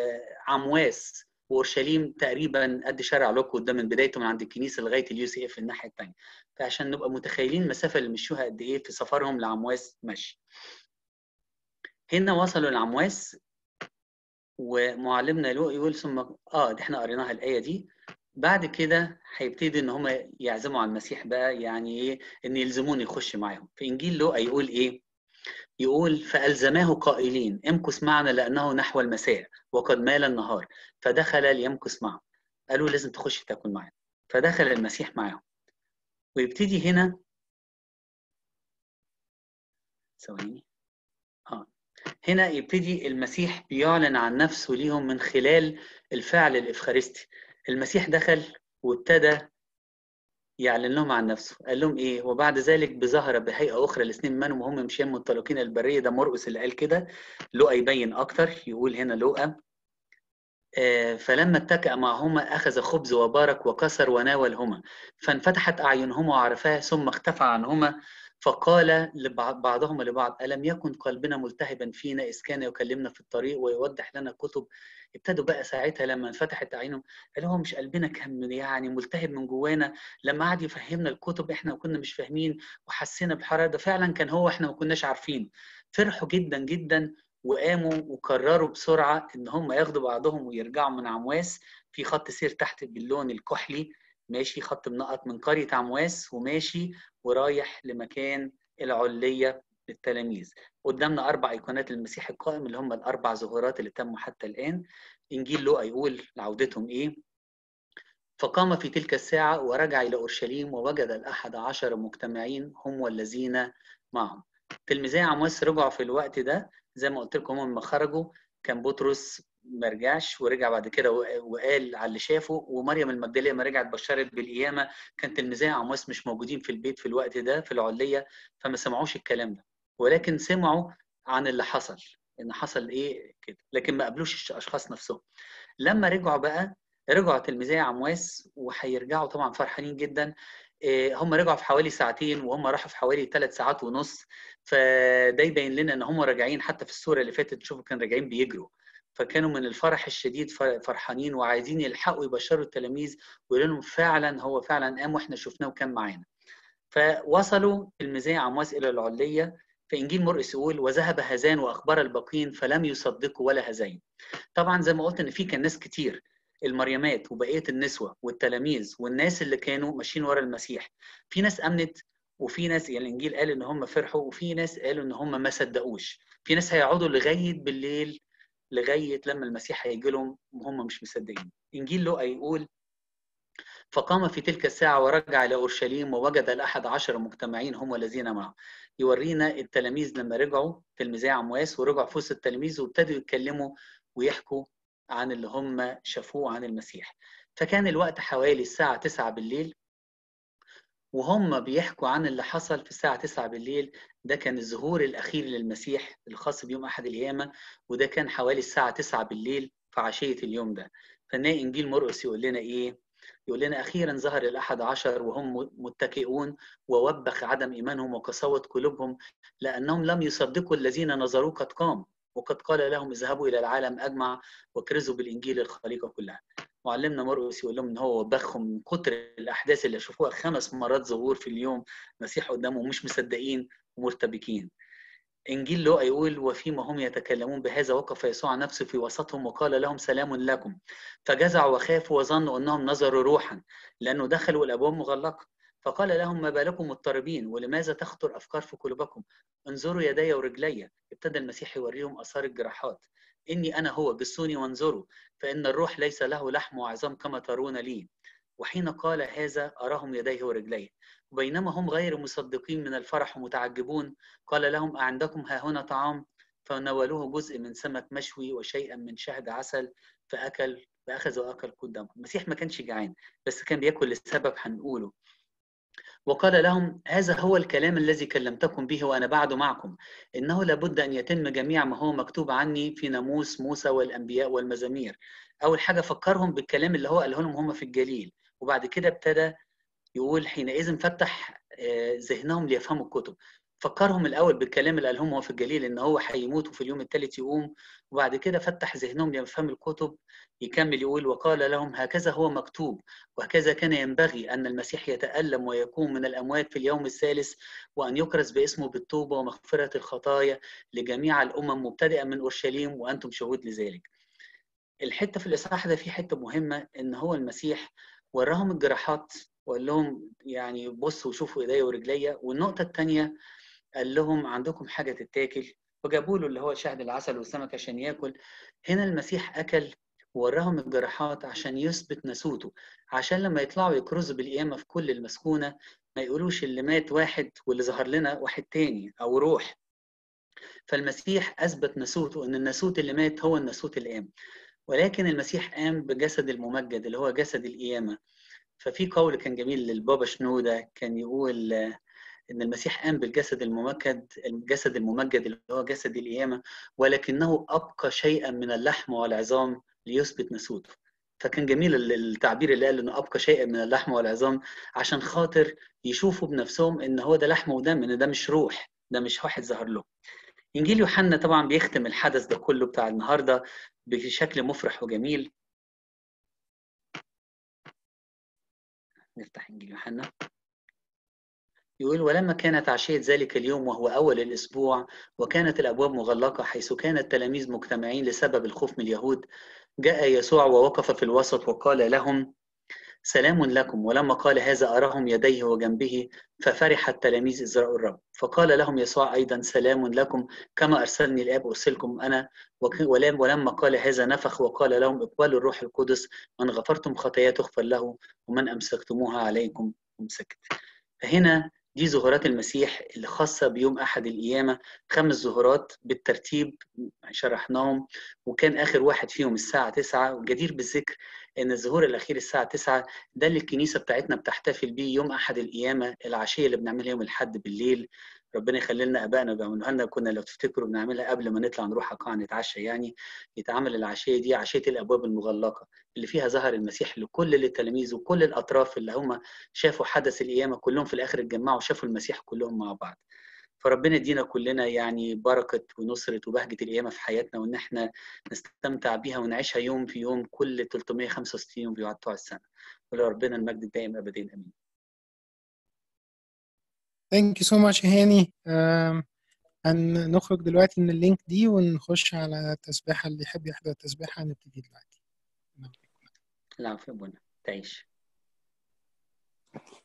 عمواس واورشليم تقريبا قد شارع لوكوود ده من بدايته من عند الكنيسه لغايه اليو سي اف الناحيه الثانيه فعشان نبقى متخيلين المسافه اللي مشوها قد ايه في سفرهم لعمواس مشي هنا وصلوا لعمواس ومعلمنا لوق يقول ثم اه دي احنا قريناها الايه دي بعد كده هيبتدي ان هم يعزموا على المسيح بقى يعني ايه ان يلزموني يخش معاهم في انجيل لوقا يقول ايه يقول فالزماه قائلين امكث معنا لانه نحو المساء وقد مال النهار فدخل ليمكث معهم قالوا لازم تخش تاكل معانا فدخل المسيح معاهم ويبتدي هنا ثواني اه هنا يبتدي المسيح بيعلن عن نفسه ليهم من خلال الفعل الافخارستي المسيح دخل وابتدى يعلن لهم عن نفسه قال لهم ايه وبعد ذلك بظهر بهيئه اخرى الاثنين منهم وهم مشيان منطلقين البريه ده مرقس اللي قال كده لوقا يبين اكتر يقول هنا لوقا آه فلما اتكأ معهما أخذ خبز وبارك وكسر وناولهما فانفتحت أعينهما وعرفاه ثم اختفى عنهما فقال لبعضهم لبعض ألم يكن قلبنا ملتهبا فينا إذ كان يكلمنا في الطريق ويوضح لنا كتب ابتدوا بقى ساعتها لما انفتحت أعينهم قالوا هو مش قلبنا كان يعني ملتهب من جوانا لما قعد يفهمنا الكتب احنا كنا مش فاهمين وحسينا بحرارة ده فعلا كان هو احنا ما كناش عارفين فرحوا جدا جدا وقاموا وقرروا بسرعة إن هم ياخدوا بعضهم ويرجعوا من عمواس في خط سير تحت باللون الكحلي ماشي خط منقط من قرية عمواس وماشي ورايح لمكان العلية للتلاميذ قدامنا أربع أيقونات المسيح القائم اللي هم الأربع ظهورات اللي تموا حتى الآن إنجيل لوقا يقول لعودتهم إيه فقام في تلك الساعة ورجع إلى أورشليم ووجد الأحد عشر مجتمعين هم والذين معهم تلميذي عمواس رجعوا في الوقت ده زي ما قلت لكم لما خرجوا كان بطرس ما رجعش ورجع بعد كده وقال على اللي شافه ومريم المجدليه لما رجعت بشرت بالقيامه كان تلميذي عمواس مش موجودين في البيت في الوقت ده في العليه فما سمعوش الكلام ده ولكن سمعوا عن اللي حصل ان حصل ايه كده لكن ما قابلوش الاشخاص نفسهم لما رجعوا بقى رجعوا تلميذي عمواس وهيرجعوا طبعا فرحانين جدا هم رجعوا في حوالي ساعتين وهم راحوا في حوالي ثلاث ساعات ونص فده يبين لنا ان هم راجعين حتى في الصوره اللي فاتت تشوفوا كانوا راجعين بيجروا فكانوا من الفرح الشديد فرحانين وعايزين يلحقوا يبشروا التلاميذ ويقولوا لهم فعلا هو فعلا قام واحنا شفناه وكان معانا فوصلوا تلميذي عمواس الى العليه في انجيل مرقس يقول وذهب هذان واخبر الباقين فلم يصدقوا ولا هذين طبعا زي ما قلت ان في كان ناس كتير المريمات وبقيه النسوه والتلاميذ والناس اللي كانوا ماشيين ورا المسيح في ناس امنت وفي ناس يعني الانجيل قال ان هم فرحوا وفي ناس قالوا ان هم ما صدقوش في ناس هيقعدوا لغايه بالليل لغايه لما المسيح هيجي لهم وهم مش مصدقين انجيل لوقا يقول فقام في تلك الساعة ورجع إلى أورشليم ووجد الأحد عشر مجتمعين هم الذين معه يورينا التلاميذ لما رجعوا تلميذي عمواس ورجعوا في وسط التلاميذ وابتدوا يتكلموا ويحكوا عن اللي هم شافوه عن المسيح فكان الوقت حوالي الساعة 9 بالليل وهم بيحكوا عن اللي حصل في الساعة 9 بالليل ده كان الظهور الأخير للمسيح الخاص بيوم أحد القيامة وده كان حوالي الساعة 9 بالليل في عشية اليوم ده فنلاقي إنجيل مرقس يقول لنا إيه يقول لنا أخيرا ظهر الأحد عشر وهم متكئون ووبخ عدم إيمانهم وقساوة قلوبهم لأنهم لم يصدقوا الذين نظروه قد قام وقد قال لهم اذهبوا إلى العالم أجمع وكرزوا بالإنجيل الخليقة كلها معلمنا مرقس يقول لهم ان هو وبخهم من كتر الاحداث اللي شافوها خمس مرات ظهور في اليوم مسيح قدامهم مش مصدقين ومرتبكين انجيل لوقا يقول وفيما هم يتكلمون بهذا وقف يسوع نفسه في وسطهم وقال لهم سلام لكم فجزعوا وخافوا وظنوا انهم نظروا روحا لانه دخلوا الابواب مغلقه فقال لهم ما بالكم مضطربين ولماذا تخطر افكار في قلوبكم انظروا يدي ورجلي ابتدى المسيح يوريهم اثار الجراحات اني انا هو جسوني وانظروا فان الروح ليس له لحم وعظام كما ترون لي وحين قال هذا اراهم يديه ورجليه وبينما هم غير مصدقين من الفرح ومتعجبون قال لهم أعندكم ها هنا طعام فنولوه جزء من سمك مشوي وشيئا من شهد عسل فأكل فأخذ وأكل قدامه المسيح ما كانش جعان بس كان بياكل لسبب هنقوله وقال لهم هذا هو الكلام الذي كلمتكم به وأنا بعد معكم إنه لابد أن يتم جميع ما هو مكتوب عني في ناموس موسى والأنبياء والمزامير أول حاجة فكرهم بالكلام اللي هو قاله لهم هم في الجليل وبعد كده ابتدى يقول حينئذ فتح ذهنهم ليفهموا الكتب فكرهم الاول بالكلام اللي قالهم هو في الجليل ان هو هيموت وفي اليوم الثالث يقوم وبعد كده فتح ذهنهم ليفهم الكتب يكمل يقول وقال لهم هكذا هو مكتوب وهكذا كان ينبغي ان المسيح يتالم ويقوم من الاموات في اليوم الثالث وان يكرز باسمه بالتوبه ومغفره الخطايا لجميع الامم مبتدئا من اورشليم وانتم شهود لذلك. الحته في الاصحاح ده في حته مهمه ان هو المسيح وراهم الجراحات وقال لهم يعني بصوا شوفوا ايديا ورجليا والنقطه الثانيه قال لهم عندكم حاجه تتاكل وجابوا له اللي هو شهد العسل والسمك عشان ياكل هنا المسيح اكل وراهم الجراحات عشان يثبت نسوته عشان لما يطلعوا يكرزوا بالقيامه في كل المسكونه ما يقولوش اللي مات واحد واللي ظهر لنا واحد تاني او روح فالمسيح اثبت نسوته ان النسوت اللي مات هو النسوت اللي قام ولكن المسيح قام بجسد الممجد اللي هو جسد القيامه ففي قول كان جميل للبابا شنودة كان يقول ان المسيح قام بالجسد الممجد الجسد الممجد اللي هو جسد القيامه ولكنه ابقى شيئا من اللحم والعظام ليثبت نسوته فكان جميل التعبير اللي قال انه ابقى شيئا من اللحم والعظام عشان خاطر يشوفوا بنفسهم ان هو ده لحم ودم ان ده مش روح ده مش واحد ظهر له انجيل يوحنا طبعا بيختم الحدث ده كله بتاع النهارده بشكل مفرح وجميل نفتح انجيل يوحنا يقول ولما كانت عشية ذلك اليوم وهو أول الأسبوع وكانت الأبواب مغلقة حيث كان التلاميذ مجتمعين لسبب الخوف من اليهود جاء يسوع ووقف في الوسط وقال لهم سلام لكم ولما قال هذا أراهم يديه وجنبه ففرح التلاميذ إذ رأوا الرب فقال لهم يسوع أيضا سلام لكم كما أرسلني الآب أرسلكم أنا ولما قال هذا نفخ وقال لهم اقبلوا الروح القدس من غفرتم خطاياه تغفر له ومن أمسكتموها عليكم أمسكت فهنا دي ظهورات المسيح اللي خاصة بيوم أحد القيامة خمس ظهورات بالترتيب شرحناهم وكان آخر واحد فيهم الساعة 9 وجدير بالذكر إن الظهور الأخير الساعة 9 ده اللي الكنيسة بتاعتنا بتحتفل بيه يوم أحد القيامة العشية اللي بنعملها يوم الحد بالليل ربنا يخلي لنا ابائنا بيعملوها لنا كنا لو تفتكروا بنعملها قبل ما نطلع نروح القاعه نتعشى يعني يتعمل العشيه دي عشيه الابواب المغلقه اللي فيها ظهر المسيح لكل التلاميذ وكل الاطراف اللي هم شافوا حدث القيامه كلهم في الاخر اتجمعوا وشافوا المسيح كلهم مع بعض فربنا يدينا كلنا يعني بركه ونصره وبهجه القيامه في حياتنا وان احنا نستمتع بيها ونعيشها يوم في يوم كل 365 يوم بتوع السنه ولربنا المجد الدائم ابدا امين Thank you so much, Hani. Um, هنخرج دلوقتي من اللينك دي ونخش على التسبيحة اللي يحب يحضر التسبيحة هنبتدي دلوقتي العفو يا بنا تعيش